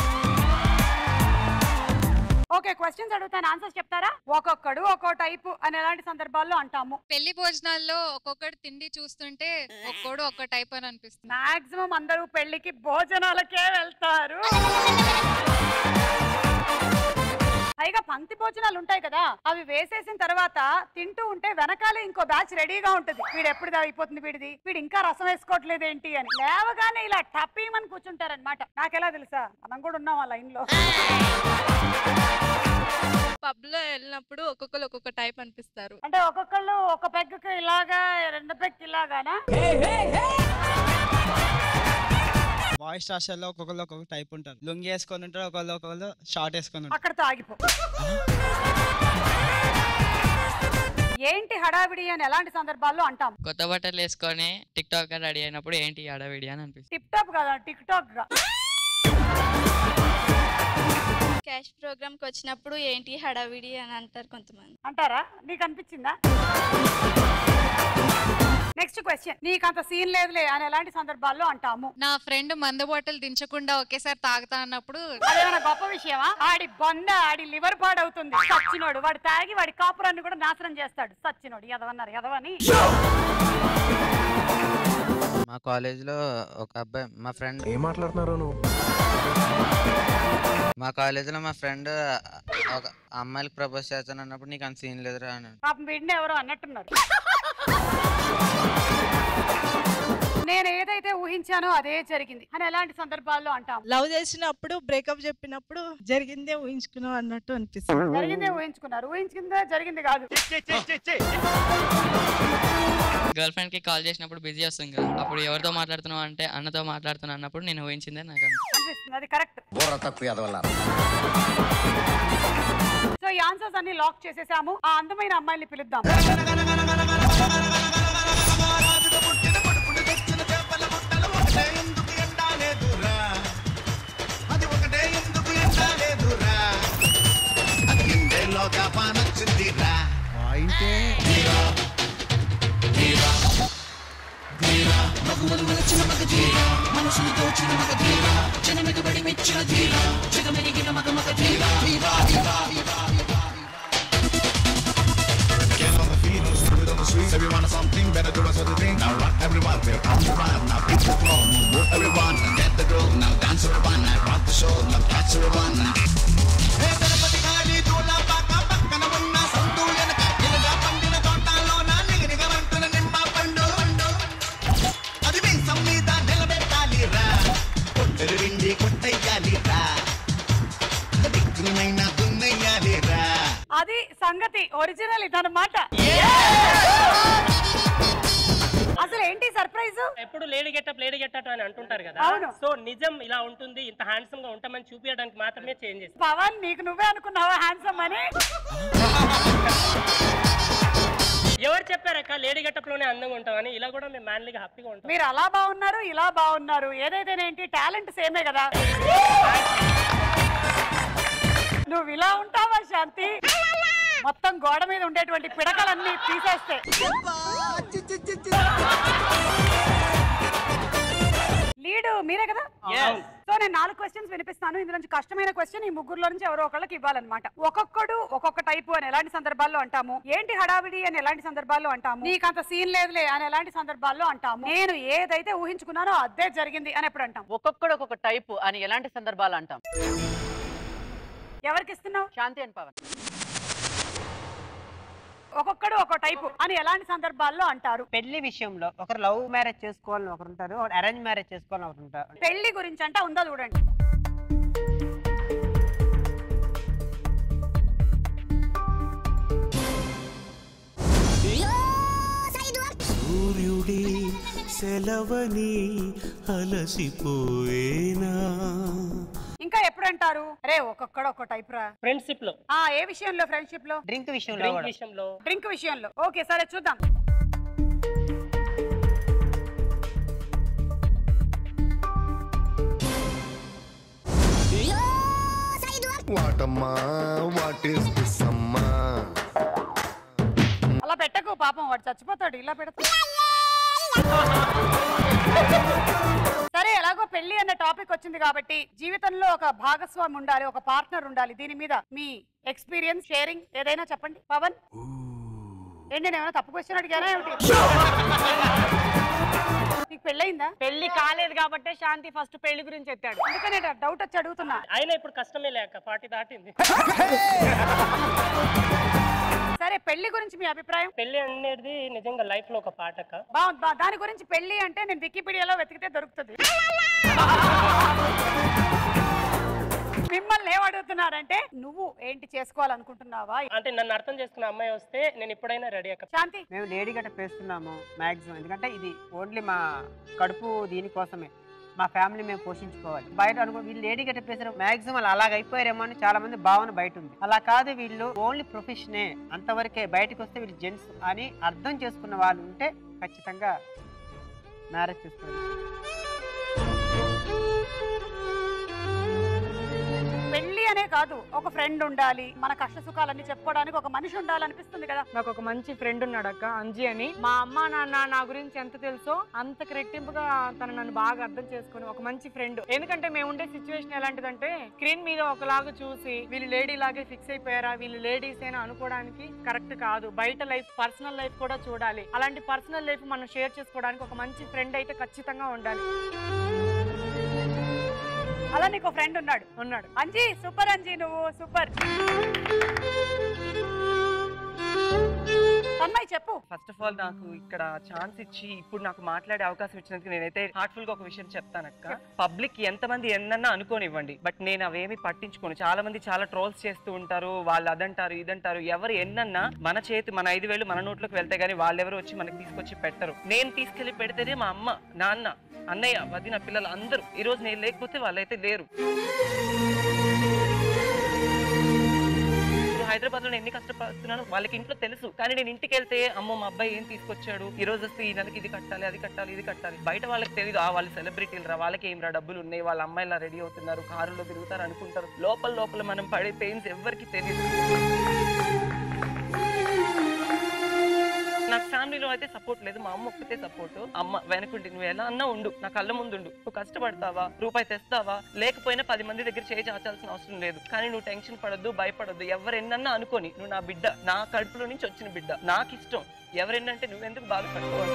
ఓకే క్వశ్చన్స్ అడుగుతాను ఆన్సర్స్ చెప్తారా ఒక్కొక్కడు ఒక్కో టైపు అని ఎలాంటి సందర్భాల్లో అంటాము పెళ్లి భోజనాల్లో ఒక్కొక్కటి తిండి చూస్తుంటే ఒక్కోడు ఒక్కో టైప్ అని అనిపిస్తుంది మాక్సిమం అందరూ పెళ్లికి భోజనాలకే వెళ్తారు పైగా పంక్తి భోజనాలు ఉంటాయి కదా అవి వేసేసిన తర్వాత తింటూ ఉంటే వెనకాలే ఇంకో బ్యాచ్ రెడీగా ఉంటుంది వీడు ఎప్పుడు అయిపోతుంది వీడిది వీడు ఇంకా రసం వేసుకోవట్లేదు ఏంటి అని లేవగానే ఇలా టప్పీమని కూర్చుంటారనమాట నాకెలా తెలుసా మనం కూడా ఉన్నాం ఆ లైన్ లో పబ్ లో వెళ్ళినప్పుడు ఒక్కొక్కరు ఒక్కొక్క టైప్ అనిపిస్తారు అంటే ఒక్కొక్కళ్ళు ఒక పెగ్గుకి ఇలాగా రెండు పెగ్కి ఇలాగానా వాయిస్ స్టార్స్లో ఒక్కొక్కరు ఒక్కొక్క టైప్ ఉంటారు లుంగి వేసుకొని ఉంటారు ఒకళ్ళు ఒకళ్ళు షార్ట్ వేసుకొని ఉంటారు అక్కడతో ఆగిపో ఏంటి హడావిడి అని ఎలాంటి సందర్భాల్లో అంటాం కొత్త బట్టలు వేసుకొని టిక్ టాక్ రెడీ అయినప్పుడు ఏంటి ఆడవిడి అని అనిపిస్తుంది టిప్ టాప్ కదా టిక్ టాక్ గా క్యాష్ ప్రోగ్రామ్ కి వచ్చినప్పుడు ఏంటి హడావిడి అని అంటారు కొంతమంది అంటారా నీకు అనిపించిందా నెక్స్ట్ క్వశ్చన్ నీకు అంత సీన్ లేదులే అని ఎలాంటి సందర్భాల్లో అంటాము నా ఫ్రెండ్ మందు బాటిల్ దించకుండా ఒకేసారి తాగుతా అన్నప్పుడు అదేమైనా గొప్ప విషయమా ఆడి బొంద ఆడి లివర్ పాడవుతుంది సచ్చినోడు వాడు తాగి వాడి కాపురాన్ని కూడా నాశనం చేస్తాడు సచ్చినోడు ఎదవన్నారు ఎదవని మా కాలేజ్ లో ఒక అబ్బాయి మా ఫ్రెండ్ ఏం మాట్లాడుతున్నారు నువ్వు మా కాలేజ్ లో మా ఫ్రెండ్ ఒక అమ్మాయిలకు ప్రపోజ్ చేస్తాను అన్నప్పుడు నీకు అంత సీన్ లేదురా అన్నాడు పాపం వీడిని ఎవరో అన్నట్టున్నారు నేను ఏదైతే ఊహించానో అదే జరిగింది అని ఎలాంటి సందర్భాల్లో అంటాం లవ్ చేసినప్పుడు బ్రేకప్ చెప్పినప్పుడు జరిగిందే ఊహించుకున్నాం అన్నట్టు అనిపిస్తుంది జరిగిందే ఊహించుకున్నారు ఊహించుకుందే జరిగింది కాదు గర్ల్ ఫ్రెండ్ కి కాల్ చేసినప్పుడు బిజీ వస్తుంది కదా అప్పుడు ఎవరితో మాట్లాడుతున్నావు అంటే అన్నతో మాట్లాడుతున్నా అన్నప్పుడు నేను ఊహించిందే నాకు అనిపిస్తుంది. అనిపిస్తుంది అది కరెక్ట్ బుర్ర తక్కువ ఎదవల్ల సో ఈ ఆన్సర్స్ అన్ని లాక్ చేసేసాము ఆ అందమైన అమ్మాయిని పిలుద్దాం అది ఒకటే ఎందుకు ఎండాలేదురా అది ఎండేలోగా పానొచ్చిందిరా అయితే ధీరా ధీరా ధీరా మగువలు వలచిన మగ ధీరా మనసుని దోచిన మగ ధీరా జనమెగబడి మెచ్చిన ధీరా జగమెరిగిన మగ మగ ధీరా ధీరా ధీరా ధీరా Get on the feet, on the street, on the streets. Everyone has something better do us other thing. Now rock everyone, we're on the run. Now beat the floor, move everyone, get the groove. Now dance everyone, now rock the show. Now catch everyone. Hey, Ganapati గారి దూల పాక పక్కన ఉన్న సందు వెనక ఎనగా పండిన తోటలోన నిగనిగమంటున్న నిమ్మ పండు అది మీసం మీద నిలబెట్టాలిరా కొట్టెలు విండి కొట్టయ్యాలిరా దిక్కునైనా దున్నయ్యాలిరా అది సంగతి ఒరిజినల్ ఇదన్నమాట అసలు ఏంటి సర్ప్రైజ్ ఎప్పుడు లేడీ గెటప్ లేడీ గెటప్ అని అంటుంటారు కదా అవును. సో నిజం ఇలా ఉంటుంది ఇంత హ్యాండ్సమ్ గా ఉంటామని చూపించడానికి మాత్రమే చేంజ్ చేసి పవన్ నీకు నువ్వే అనుకున్నావా హ్యాండ్సమ్ అని ఎవరు చెప్పారక్క లేడీ గెటప్ లోనే అందంగా ఉంటామని ఇలా కూడా మేము మ్యాన్లీగా హ్యాపీగా ఉంటాం మీరు అలా బాగున్నారు ఇలా బాగున్నారు ఏదైతేనేంటి టాలెంట్ సేమే కదా నువ్వు ఇలా ఉంటావా శాంతి మొత్తం గోడ మీద ఉండేటువంటి పిడకలన్నీ తీసేస్తే లీడు మీరే కదా Yes. సో నేను నాలుగు క్వశ్చన్స్ వినిపిస్తాను ఇందులో నుంచి కష్టమైన క్వశ్చన్ ఈ ముగ్గురులో నుంచి ఎవరో ఒకళ్ళకి ఇవ్వాలన్నమాట ఒక్కొక్కడు ఒక్కొక్క టైపు అని ఎలాంటి సందర్భాల్లో అంటాము ఏంటి హడావిడి అని ఎలాంటి సందర్భాల్లో అంటాము నీకు అంత సీన్ లేదులే అని ఎలాంటి సందర్భాల్లో అంటాము నేను ఏదైతే ఊహించుకున్నానో అదే జరిగింది అని ఎప్పుడు అంటాం ఒక్కొక్కడు ఒక్కొక్క టైపు అని ఎలాంటి సందర్భాలు అంటాం ఎవరికి ఇస్తున్నావు శాంతి అండ్ పవన్ ఒక్కొక్కడు ఒక్కో టైపు అని ఎలాంటి సందర్భాల్లో అంటారు పెళ్లి విషయంలో ఒకరు లవ్ మ్యారేజ్ చేసుకోవాలని ఒకరు ఉంటారు ఒకరు అరేంజ్ మ్యారేజ్ చేసుకోవాలని ఒకరు ఉంటారు పెళ్లి గురించి అంటే ఉందా చూడండి సూర్యుడి సెలవని అలసిపోయేనా ఇంకా ఎప్పుడు అంటారు అరే ఒక్కొక్కడు ఒక్కో టైప్ రా ఫ్రెండ్షిప్ లో ఆ ఏ విషయంలో ఫ్రెండ్షిప్ లో డ్రింక్ విషయంలో డ్రింక్ కూడా. విషయంలో డ్రింక్ విషయంలో ఓకే సరే చూద్దాం వాటమ్మా వాట్ ఈస్ దిస్ అమ్మా అలా పెట్టకు పాపం వాడు చచ్చిపోతాడు ఇలా పెడతా సరే ఎలాగో పెళ్లి అన్న టాపిక్ వచ్చింది కాబట్టి జీవితంలో ఒక భాగస్వామి ఉండాలి ఒక పార్ట్నర్ ఉండాలి దీని మీద మీ ఎక్స్పీరియన్స్ షేరింగ్ ఏదైనా చెప్పండి పవన్ ఏంటి నేను ఏమైనా తప్పు క్వశ్చన్ అడిగానా ఏమిటి నీకు పెళ్ళయిందా పెళ్లి కాలేదు కాబట్టి శాంతి ఫస్ట్ పెళ్లి గురించి ఎత్తాడు అందుకనే డౌట్ వచ్చి అడుగుతున్నా అయినా ఇప్పుడు కష్టమే లేక పార్టీ దాటింది సరే పెళ్లి గురించి మీ అభిప్రాయం పెళ్లి అనేది నిజంగా లైఫ్ లో ఒక పాటక బాగుంది బా- దాని గురించి పెళ్లి అంటే నేను వికీపీడియాలో వెతికితే దొరుకుతుంది మిమ్మల్ని ఏం అడుగుతున్నారంటే నువ్వు ఏంటి చేసుకోవాలనుకుంటున్నావా అంటే నన్ను అర్థం చేసుకున్న అమ్మాయి వస్తే నేను ఎప్పుడైనా రెడీ అక్క శాంతి మేము లేడీ గట్ట పేస్తున్నాము మాక్సిమం ఎందుకంటే ఇది ఓన్లీ మా కడుపు దీనికోసమే మా ఫ్యామిలీ మేము పోషించుకోవాలి బయట అనుకో వీళ్ళు లేడీ గట్ట పేసారు మాక్సిమం వాళ్ళు అలాగ అయిపోయారేమో అని చాలా మంది భావన బయట ఉంది అలా కాదు వీళ్ళు ఓన్లీ ప్రొఫెషనే అంతవరకే బయటకు వస్తే వీళ్ళు జెంట్స్ అని అర్థం చేసుకున్న వాళ్ళు ఉంటే ఖచ్చితంగా మ్యారేజ్ చేసుకోవాలి పెళ్లి అనే కాదు ఒక ఫ్రెండ్ ఉండాలి మన కష్ట సుఖాలన్నీ చెప్పుకోవడానికి ఒక మనిషి ఉండాలనిపిస్తుంది కదా నాకు ఒక మంచి ఫ్రెండ్ ఉన్నాడు అక్క అంజీ అని మా అమ్మ నాన్న నా గురించి ఎంత తెలుసో అంతకు రెట్టింపుగా తను నన్ను బాగా అర్థం చేసుకుని ఒక మంచి ఫ్రెండ్ ఎందుకంటే మేము ఉండే సిచ్యువేషన్ ఎలాంటిదంటే స్క్రీన్ మీద ఒకలాగా చూసి వీళ్ళు లేడీ లాగే ఫిక్స్ అయిపోయారా వీళ్ళు లేడీస్ అయినా అనుకోవడానికి కరెక్ట్ కాదు బయట లైఫ్ పర్సనల్ లైఫ్ కూడా చూడాలి అలాంటి పర్సనల్ లైఫ్ మనం షేర్ చేసుకోవడానికి ఒక మంచి ఫ్రెండ్ అయితే ఖచ్చితంగా ఉండాలి అలా నీకు ఫ్రెండ్ ఉన్నాడు ఉన్నాడు అంజీ సూపర్ అంజీ నువ్వు సూపర్ తన్మయ్ చెప్పు ఫస్ట్ ఆఫ్ ఆల్ నాకు ఇక్కడ ఛాన్స్ ఇచ్చి ఇప్పుడు నాకు మాట్లాడే అవకాశం ఇచ్చినందుకు నేనైతే హార్ట్ఫుల్ గా ఒక విషయం చెప్తానక్క పబ్లిక్ ఎంతమంది ఎన్నన్నా అనుకోనివ్వండి బట్ నేను అవేమి పట్టించుకోను చాలా మంది చాలా ట్రోల్స్ చేస్తూ ఉంటారు వాళ్ళు అదంటారు ఇదంటారు ఎవరు ఎన్నన్నా మన చేతి మన ఐదు వేలు మన నోట్లోకి వెళ్తే గానీ వాళ్ళెవరు వచ్చి మనకి తీసుకొచ్చి పెట్టరు నేను తీసుకెళ్లి పెడితేనే మా అమ్మ నాన్న అన్నయ్య వదిన పిల్లలు అందరూ ఈ రోజు నేను లేకపోతే వాళ్ళైతే లేరు హైదరాబాద్ లో నేను ఎన్ని కష్టపడుతున్నాను వాళ్ళకి ఇంట్లో తెలుసు కానీ నేను ఇంటికి వెళ్తే అమ్మో మా అబ్బాయి ఏం తీసుకొచ్చాడు ఈ రోజు వస్తే ఈ నెలకి ఇది కట్టాలి అది కట్టాలి ఇది కట్టాలి బయట వాళ్ళకి తెలియదు ఆ వాళ్ళు సెలబ్రిటీలు రా వాళ్ళకి ఏం రా డబ్బులు ఉన్నాయి వాళ్ళ అమ్మాయిలా రెడీ అవుతున్నారు కారులో తిరుగుతారు అనుకుంటారు లోపల లోపల మనం పడే పెయిన్స్ ఎవరికి తెలియదు నాకు ఫ్యామిలీలో అయితే సపోర్ట్ లేదు మా అమ్మ ఒక్కతే సపోర్ట్ అమ్మ వెనకుండి నువ్వు ఎలా అన్నా ఉండు నా కళ్ళ ముందు ఉండు నువ్వు కష్టపడతావా రూపాయి తెస్తావా లేకపోయినా పది మంది దగ్గర చేయి చాచాల్సిన అవసరం లేదు కానీ నువ్వు టెన్షన్ పడొద్దు భయపడొద్దు ఎవరెన్నన్నా అనుకోని నువ్వు నా బిడ్డ నా కడుపులో నుంచి వచ్చిన బిడ్డ నాకు ఇష్టం ఎవరెన్నంటే నువ్వెందుకు బాధపడుకోవాలి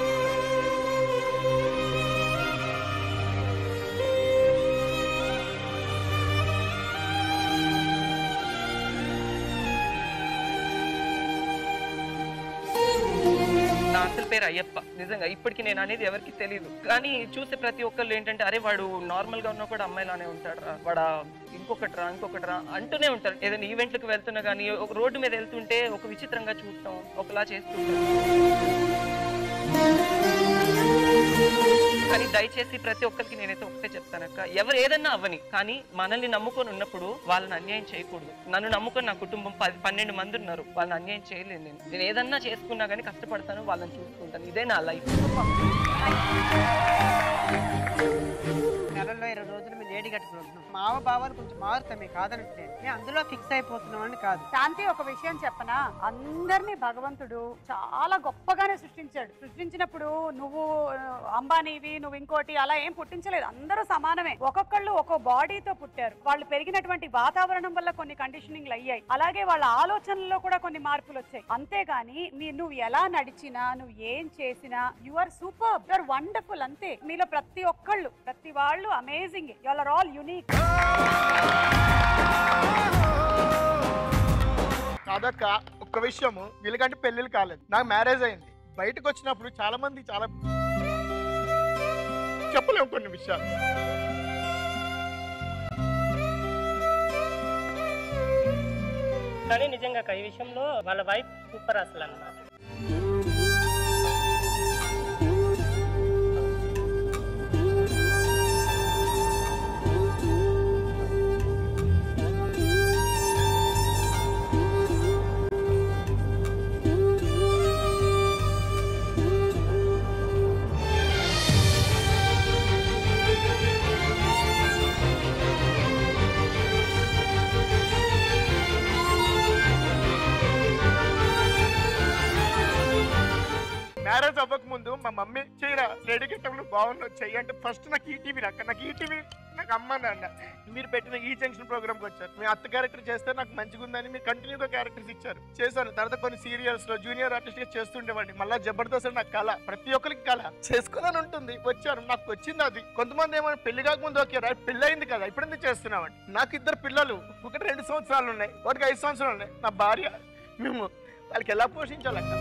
నా అసలు పేరు అయ్యప్ప నిజంగా ఇప్పటికి నేను అనేది ఎవరికి తెలియదు కానీ చూసే ప్రతి ఒక్కళ్ళు ఏంటంటే అరే వాడు నార్మల్ గా ఉన్నా కూడా అమ్మాయిలానే ఉంటాడు రా వాడా ఇంకొకటి రా ఇంకొకటి రా అంటూనే ఉంటారు ఏదైనా ఈవెంట్లకు వెళ్తున్నా కానీ ఒక రోడ్డు మీద వెళ్తుంటే ఒక విచిత్రంగా చూడటం ఒకలా చేస్తుంటారు కానీ దయచేసి ప్రతి ఒక్కరికి నేనైతే ఒకటే చెప్తానక్క ఎవరు ఏదన్నా అవ్వని కానీ మనల్ని నమ్ముకొని ఉన్నప్పుడు వాళ్ళని అన్యాయం చేయకూడదు నన్ను నమ్ముకొని నా కుటుంబం పది పన్నెండు మంది ఉన్నారు వాళ్ళని అన్యాయం చేయలేను నేను నేను ఏదన్నా చేసుకున్నా కానీ కష్టపడతాను వాళ్ళని చూసుకుంటాను ఇదే నా లైఫ్ నెలలో ఇరవై రోజులు మేము లేడీ కట్టుకుంటున్నాం మావ భావాలు కొంచెం మారుతామే కాదనట్లే మేము అందులో ఫిక్స్ అయిపోతున్నాం అని కాదు శాంతి ఒక విషయం చెప్పనా అందరినీ భగవంతుడు చాలా గొప్పగానే సృష్టించాడు సృష్టించినప్పుడు నువ్వు ఆ, అంబానీవి నువ్వు ఇంకోటి అలా ఏం పుట్టించలేదు అందరూ సమానమే ఒక్కొక్కళ్ళు ఒక్కో బాడీతో పుట్టారు వాళ్ళు పెరిగినటువంటి వాతావరణం వల్ల కొన్ని కండిషనింగ్లు అయ్యాయి అలాగే వాళ్ళ ఆలోచనల్లో కూడా కొన్ని మార్పులు వచ్చాయి అంతేగాని నీ నువ్వు ఎలా నడిచినా నువ్వు ఏం చేసినా you are super you are wonderful అంతే మీలో ప్రతి ఒక్కళ్ళు ప్రతి వాళ్ళు amazing you are all unique కాదక్క ఒక్క విషయము వీళ్ళకంటే పెళ్ళిళ్ళు కాలేదు నాకు మ్యారేజ్ అయింది బయటకు వచ్చినప్పుడు చాలా మంది చాలా చెప్పలేము కొన్ని విషయాలు కానీ నిజంగా అక్క, ఈ విషయంలో వాళ్ళ వైఫ్ సూపర్ అసలు అన్నమాట మ్యారేజ్ అవ్వక ముందు మా మమ్మీ చీర రెడీ గిట్టంలో బాగున్నా చెయ్యి అంటే ఫస్ట్ నాకు ఈటీవీ అక్క నాకు ఈటీవీ నాకు అమ్మ నాన్న మీరు పెట్టిన ఈ జంక్షన్ ప్రోగ్రామ్ కి వచ్చారు మీ అత్త క్యారెక్టర్ చేస్తే నాకు మంచిగా ఉందని మీరు కంటిన్యూగా క్యారెక్టర్స్ ఇచ్చారు చేశాను తర్వాత కొన్ని సీరియల్స్ లో జూనియర్ ఆర్టిస్ట్ గా చేస్తుండేవాడిని మళ్ళీ జబర్దస్త్ అని నాకు కళ ప్రతి ఒక్కరికి కళ చేసుకోవాలని ఉంటుంది వచ్చాను నాకు వచ్చింది అది కొంతమంది ఏమో పెళ్లి కాకముందు ఓకే రా పెళ్లి అయింది కదా ఇప్పుడు ఎందుకు చేస్తున్నామండి నాకు ఇద్దరు పిల్లలు ఒకటి రెండు సంవత్సరాలు ఉన్నాయి ఒకటికి ఐదు సంవత్సరాలు ఉన్నాయి నా భార్య మేము వాళ్ళకి ఎలా పోషించాలక్క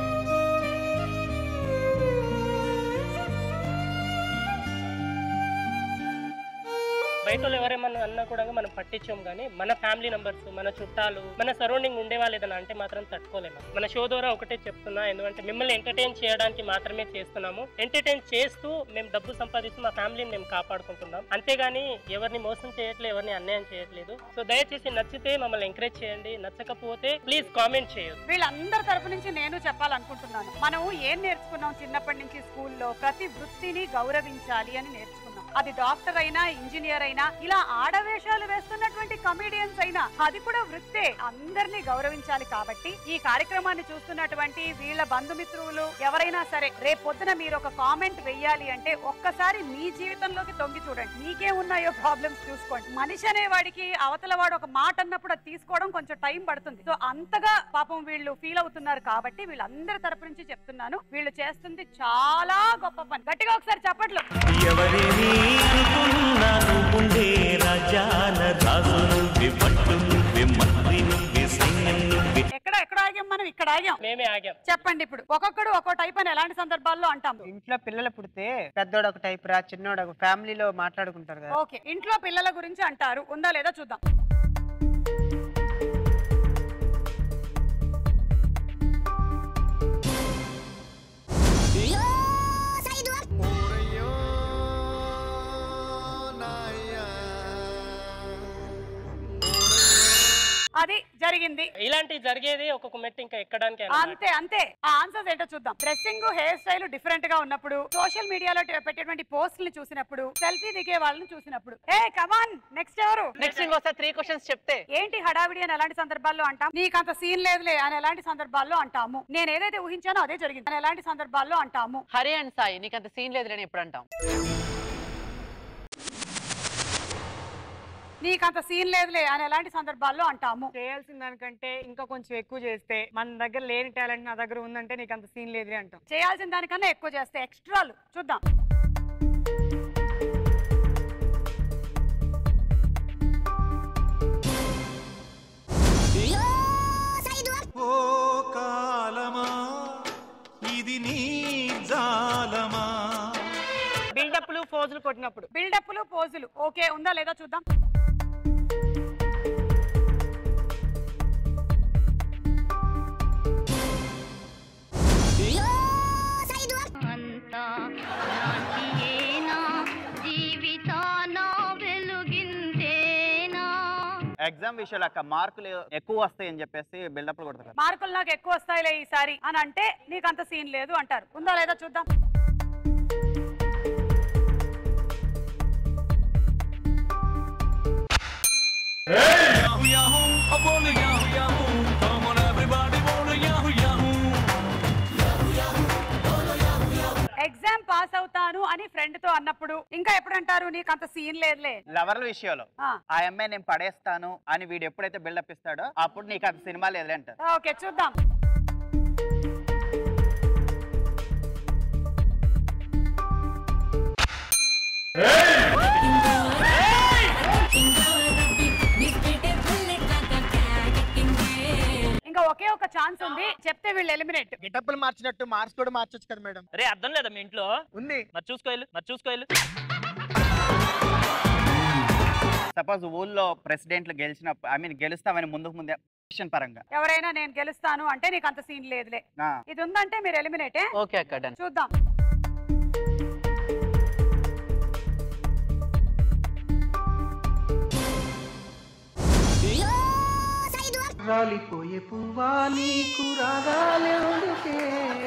బయట వాళ్ళు ఎవరేమన్నా అన్నా కూడా మనం పట్టించాం కానీ మన ఫ్యామిలీ మెంబర్స్ మన చుట్టాలు మన సరౌండింగ్ ఉండే వాళ్ళు ఏదైనా అంటే మాత్రం తట్టుకోలేము మన షో ద్వారా ఒకటే చెప్తున్నా ఎందుకంటే మిమ్మల్ని ఎంటర్టైన్ చేయడానికి మాత్రమే చేస్తున్నాము ఎంటర్టైన్ చేస్తూ మేము డబ్బు సంపాదిస్తూ మా ఫ్యామిలీని మేము కాపాడుకుంటున్నాం అంతేగాని ఎవరిని మోసం చేయట్లేదు ఎవరిని అన్యాయం చేయట్లేదు సో దయచేసి నచ్చితే మమ్మల్ని ఎంకరేజ్ చేయండి నచ్చకపోతే ప్లీజ్ కామెంట్ చేయొద్దు వీళ్ళందరి తరపు నుంచి నేను చెప్పాలనుకుంటున్నాను మనం ఏం నేర్చుకున్నాం చిన్నప్పటి నుంచి స్కూల్లో ప్రతి వృత్తిని గౌరవించాలి అని నేర్చుకున్నాం అది డాక్టర్ అయినా ఇంజనీర్ అయినా అయినా ఇలా ఆడవేషాలు వేస్తున్నటువంటి కమీడియన్స్ అయినా అది కూడా వృత్తే అందరినీ గౌరవించాలి కాబట్టి ఈ కార్యక్రమాన్ని చూస్తున్నటువంటి వీళ్ళ బంధుమిత్రులు ఎవరైనా సరే రేపు పొద్దున మీరు ఒక కామెంట్ వెయ్యాలి అంటే ఒక్కసారి మీ జీవితంలోకి తొంగి చూడండి మీకే ఉన్నాయో ప్రాబ్లమ్స్ చూసుకోండి మనిషి అనే వాడికి అవతల వాడు ఒక మాట అన్నప్పుడు అది తీసుకోవడం కొంచెం టైం పడుతుంది సో అంతగా పాపం వీళ్ళు ఫీల్ అవుతున్నారు కాబట్టి వీళ్ళందరి తరపు నుంచి చెప్తున్నాను వీళ్ళు చేస్తుంది చాలా గొప్ప పని గట్టిగా ఒకసారి చెప్పట్లు ఎవరిని అనుకున్నాను ముందే రాజాల రాజు నువ్వే పట్టు నువ్వే మంత్రి నువ్వే సైన్యం నువ్వే ఎక్కడ ఎక్కడ ఆగాం మనం ఇక్కడ ఆగాం మేమే ఆగాం చెప్పండి ఇప్పుడు ఒక్కొక్కడు ఒక్కో టైప్ అని ఎలాంటి సందర్భాల్లో అంటాం ఇంట్లో పిల్లలు పుడితే పెద్దోడు ఒక టైప్ రా చిన్నోడు ఒక ఫ్యామిలీలో మాట్లాడుకుంటారు కదా ఓకే ఇంట్లో పిల్లల గురించి అంటారు ఉందా లేదా చూద్దాం అది జరిగింది ఇలాంటి జరిగేది ఒక్కొక్క మెట్టు ఇంకా ఎక్కడానికి అంతే అంతే ఆ ఆన్సర్స్ ఏంటో చూద్దాం డ్రెస్సింగ్ హెయిర్ స్టైల్ డిఫరెంట్ గా ఉన్నప్పుడు సోషల్ మీడియాలో పెట్టేటువంటి పోస్టులు చూసినప్పుడు సెల్ఫీ దిగే వాళ్ళని చూసినప్పుడు ఏ కమాన్ నెక్స్ట్ ఎవరు నెక్స్ట్ ఇంకోసారి త్రీ క్వశ్చన్స్ చెప్తే ఏంటి హడావిడి అని ఎలాంటి సందర్భాల్లో అంటాం నీకు అంత సీన్ లేదులే అని ఎలాంటి సందర్భాల్లో అంటాము నేను ఏదైతే ఊహించానో అదే జరిగింది అని ఎలాంటి సందర్భాల్లో అంటాము హరి అండ్ సాయి నీకు అంత సీన్ లేదులేని ఎప్పుడు అంటాం నీకు అంత సీన్ లేదులే అని ఎలాంటి సందర్భాల్లో అంటాము చేయాల్సిన దానికంటే ఇంకా కొంచెం ఎక్కువ చేస్తే మన దగ్గర లేని టాలెంట్ నా దగ్గర ఉందంటే నీకు అంత సీన్ లేదులే అంటాం చేయాల్సిన దానికన్నా ఎక్కువ చేస్తే ఎక్స్ట్రాలు చూద్దాం ఓ కాలమా ఇది నీ జాలమా బిల్డప్లు ఫోజులు కొట్టినప్పుడు బిల్డప్లు పోజులు ఓకే ఉందా లేదా చూద్దాం ఎగ్జామ్ విషయాలు అక్క మార్కులు ఎక్కువ వస్తాయి అని చెప్పేసి బిల్డప్ కొడతారు మార్కులు నాకు ఎక్కువ వస్తాయిలే ఈసారి అని అంటే నీకు అంత సీన్ లేదు అంటారు ఉందా లేదా చూద్దాం Yahoo, Yahoo, I wanna Yahoo, Yahoo. Come on, everybody, wanna Yahoo, Yahoo. Exam pass అవుతాను అని ఫ్రెండ్ తో అన్నప్పుడు ఇంకా ఎప్పుడు అంటారు నీకు అంత సీన్ లేదులే లవర్ల విషయంలో ఆ. ఆ అమ్మాయి నేను పడేస్తాను అని వీడు ఎప్పుడైతే బిల్డప్ ఇస్తాడో అప్పుడు నీకు అంత సినిమా లేదులే అంటారు ఓకే చూద్దాం ఇంకా ఒకే ఒక ఛాన్స్ ఉంది చెప్తే వీళ్ళు ఎలిమినేట్ గెటప్పులు మార్చినట్టు మార్క్స్ కూడా మార్చొచ్చు కదా మేడం రే అర్థం లేదా మీ ఇంట్లో ఉంది మరి చూసుకోవాలి మరి చూసుకోవాలి సపోజ్ ఊళ్ళో ప్రెసిడెంట్లు గెలిచినప్పుడు ఐ మీన్ గెలుస్తామని ముందుకు ముందే పొజిషన్ పరంగా ఎవరైనా నేను గెలుస్తాను అంటే నీకు అంత సీన్ లేదులే ఆ. ఇది ఉందంటే మీరు ఎలిమినేటే ఓకే అక్క డన్ చూద్దాం రాలిపోయే పువ్వా నీకు రాగాలెందుకే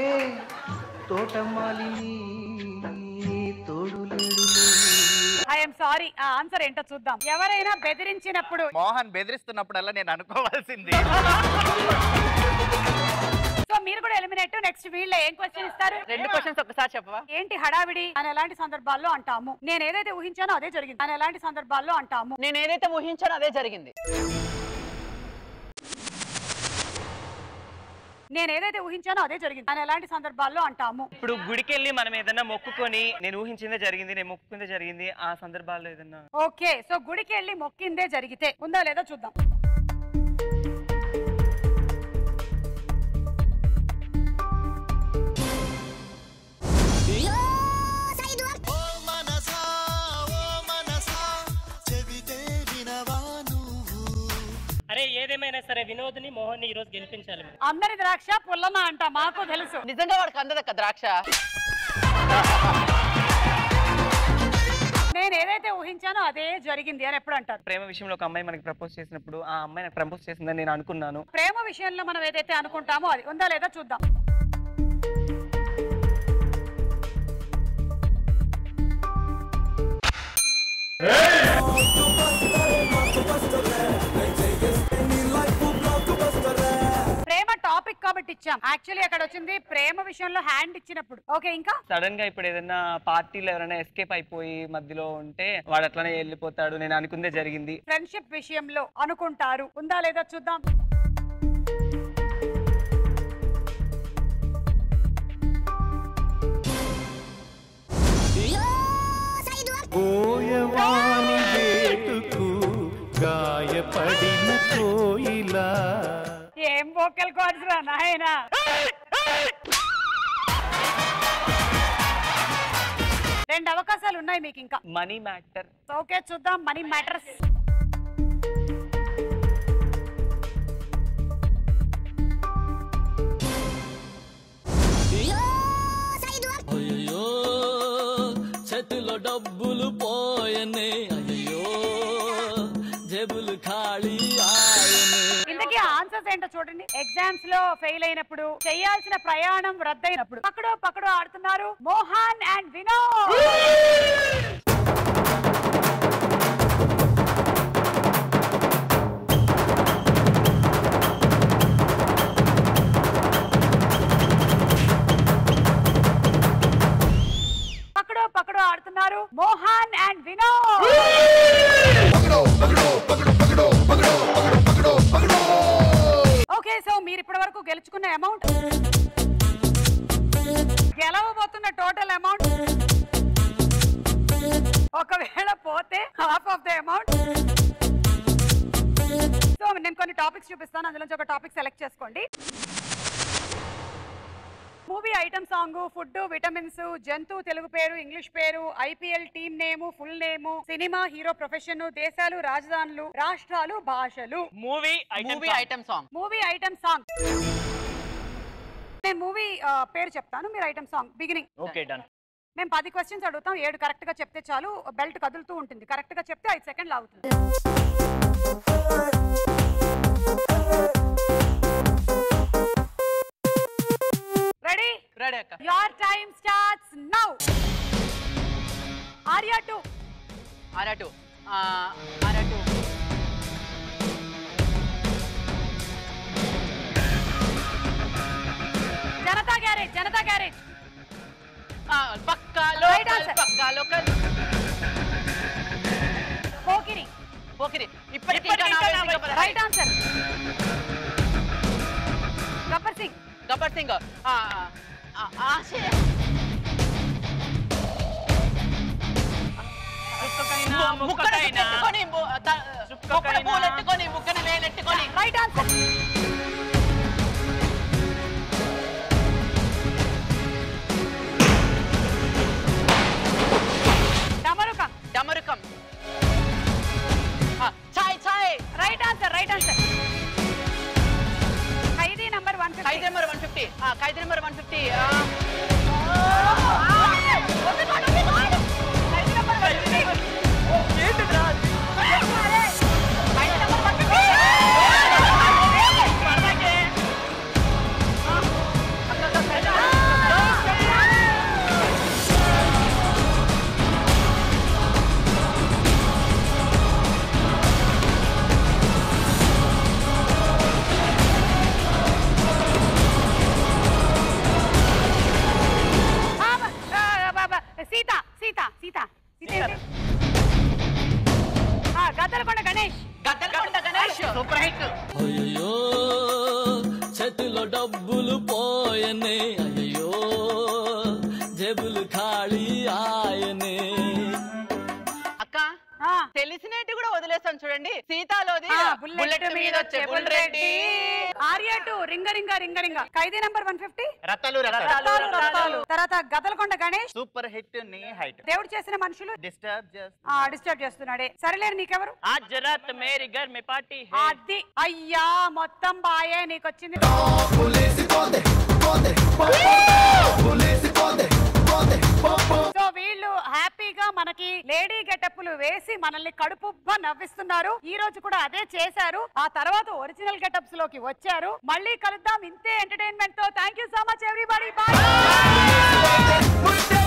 తోటమాలిని తోడు లేడులే ఐఎమ్ సారీ ఆ ఆన్సర్ ఏంటో చూద్దాం ఎవరైనా బెదిరించినప్పుడు మోహన్ బెదిరిస్తున్నప్పుడల్లా నేను అనుకోవాల్సింది సో మీరు కూడా ఎలిమినేట్ నెక్స్ట్ వీళ్ళ ఏం క్వశ్చన్ ఇస్తారు రెండు క్వశ్చన్స్ ఒకసారి చెప్పవా ఏంటి హడావిడి అని ఎలాంటి సందర్భాల్లో అంటాము నేను ఏదైతే ఊహించానో అదే జరిగింది అని ఎలాంటి సందర్భాల్లో అంటాము నేను ఏదైతే ఊహించానో అదే జరిగింది నేను ఏదైతే ఊహించానో అదే జరిగింది అని ఎలాంటి సందర్భాల్లో అంటాము ఇప్పుడు గుడికి వెళ్ళి మనం ఏదన్నా మొక్కుకొని నేను ఊహించిందే జరిగింది నేను మొక్కుకుందే జరిగింది ఆ సందర్భాల్లో ఏదన్నా ఓకే సో గుడికి వెళ్ళి మొక్కిందే జరిగితే ఉందా లేదా చూద్దాం అరే ఏదేమైనా సరే వినోద్ని మోహన్ ఈ రోజు గెలిపించాలి మీరు. అందరి ద్రాక్ష పుల్లన అంట మాకు తెలుసు నిజంగా వాడికి అందదక్క ద్రాక్ష నేను ఏదైతే ఊహించానో అదే జరిగింది అని ఎప్పుడు అంటారు ప్రేమ విషయంలో ఒక అమ్మాయి మనకి ప్రపోజ్ చేసినప్పుడు ఆ అమ్మాయి నాకు ప్రపోజ్ చేసిందని నేను అనుకున్నాను ప్రేమ విషయంలో మనం ఏదైతే అనుకుంటామో అది ఉందా లేదా చూద్దాం అమౌంట్ ఇచ్చాం యాక్చువల్లీ అక్కడ వచ్చింది ప్రేమ విషయంలో హ్యాండ్ ఇచ్చినప్పుడు ఓకే ఇంకా సడన్ గా ఇప్పుడు ఏదైనా పార్టీలో ఎవరైనా ఎస్కేప్ అయిపోయి మధ్యలో ఉంటే వాడు అట్లనే వెళ్ళిపోతాడు నేను అనుకుందే జరిగింది ఫ్రెండ్షిప్ విషయంలో అనుకుంటారు ఉందా లేదా చూద్దాం పోయవాని వేటుకు గాయపడిన కోయిలా ఏం వోకల్ కార్డ్స్ రా నాయనా రెండు అవకాశాలు ఉన్నాయి మీకు ఇంకా మనీ మ్యాటర్ ఓకే చూద్దాం మనీ మ్యాటర్స్ అయ్యో చేతిలో డబ్బులు పోయనే అయ్యో జేబులు ఖాళీ ఆయనే ఇంతకీ ఆన్సర్స్ ఏంటో చూడండి ఎగ్జామ్స్ లో ఫెయిల్ అయినప్పుడు చేయాల్సిన ప్రయాణం రద్దయినప్పుడు పక్కడో పక్కడో ఆడుతున్నారు మోహన్ అండ్ వినోద్ పక్కడో పక్కడో ఆడుతున్నారు Mohan and Vinod okay so మీరు ఇప్పటి వరకు గెలుచుకున్న అమౌంట్ గెలవబోతున్న టోటల్ అమౌంట్ ఒకవేళ పోతే half of the amount so నేను కొన్ని టాపిక్స్ చూపిస్తాను అందులోంచి ఒక టాపిక్ సెలెక్ట్ చేసుకోండి movie item song food vitamins జంతు తెలుగు పేరు ఇంగ్లీష్ పేరు IPL team name full name cinema hero profession దేశాలు రాజధానులు రాష్ట్రాలు భాషలు movie movie item song movie item song నేను మూవీ పేరు చెప్తాను మీరు item song beginning okay done మేము పది క్వశ్చన్స్ అడుగుతాం ఏడు కరెక్ట్ గా చెప్తే చాలు బెల్ట్ కదులుతూ ఉంటుంది కరెక్ట్ గా చెప్తే ఐదు సెకండ్లు అవుతుంది రెడీ రెడీ అక్క your time starts now Arya two Aarya two Aarya two Janatha garage Janatha garage Pakka Right local answer. Pakka local Pokiri Pokiri ఇప్పటికీ ఇప్పటికీ ఇంకా ఇంకా నా నా వెనుక వైపు. రైట్ ఆన్సర్ గబ్బర్ సింగ్ గబ్బర్ సింగ్ ఆ, ఆ, ఆ, ఛీ. ము- ముక్కను పెట్టుకొని ము- త- ముక్కను పూలెట్టుకొని ముక్కను వేలెట్టుకొని రైట్ ఆన్సర్ డమరుకం డమరుకం ఆ, ఛాయ్ ఛాయ్ right answer right answer Khaidi number one Khaidi number one fifty Khaidi number one fifty Seetha Seetha Seetha Seetha ఏంటి? ఆ, గద్దలకొండ గణేష్ గద్దలకొండ గణేష్ సూపర్ హిట్ అయ్యో చేతిలో డబ్బులు పోయనే అయ్యో జేబులు ఖాళీ ఆయనే అక్క తెలిసినట్టు కూడా వదిలేస్తాం చూడండి సీతాలోది బుల్లెట్ మీద వచ్చే బుల్ రెడ్డి ఆర్యా టూ రింగ రింగ రింగ రింగ ఖైదీ నంబర్ వన్ ఫిఫ్టీ రత్తాలు రత్తాలు రత్తాలు తర్వాత గద్దలకొండ గణేష్ సూపర్ హిట్ నీ హైట్ దేవుడు చేసిన మనుషులు డిస్టర్బ్ చేస్తా ఆ డిస్టర్బ్ చేస్తున్నాడే సరేలేరు నీకెవరు आज रात मेरी घर में पार्टी है అది అయ్యా మొత్తం బాయే నీకొచ్చింది సో వీళ్ళు హ్యాపీగా మనకి లేడీ గెటప్లు వేసి మనల్ని కడుపుబ్బ నవ్విస్తున్నారు ఈ రోజు కూడా అదే చేశారు ఆ తర్వాత ఒరిజినల్ గెటప్స్ లోకి వచ్చారు మళ్ళీ కలుద్దాం ఇంతే ఎంటర్టైన్మెంట్ తో thank you so much everybody bye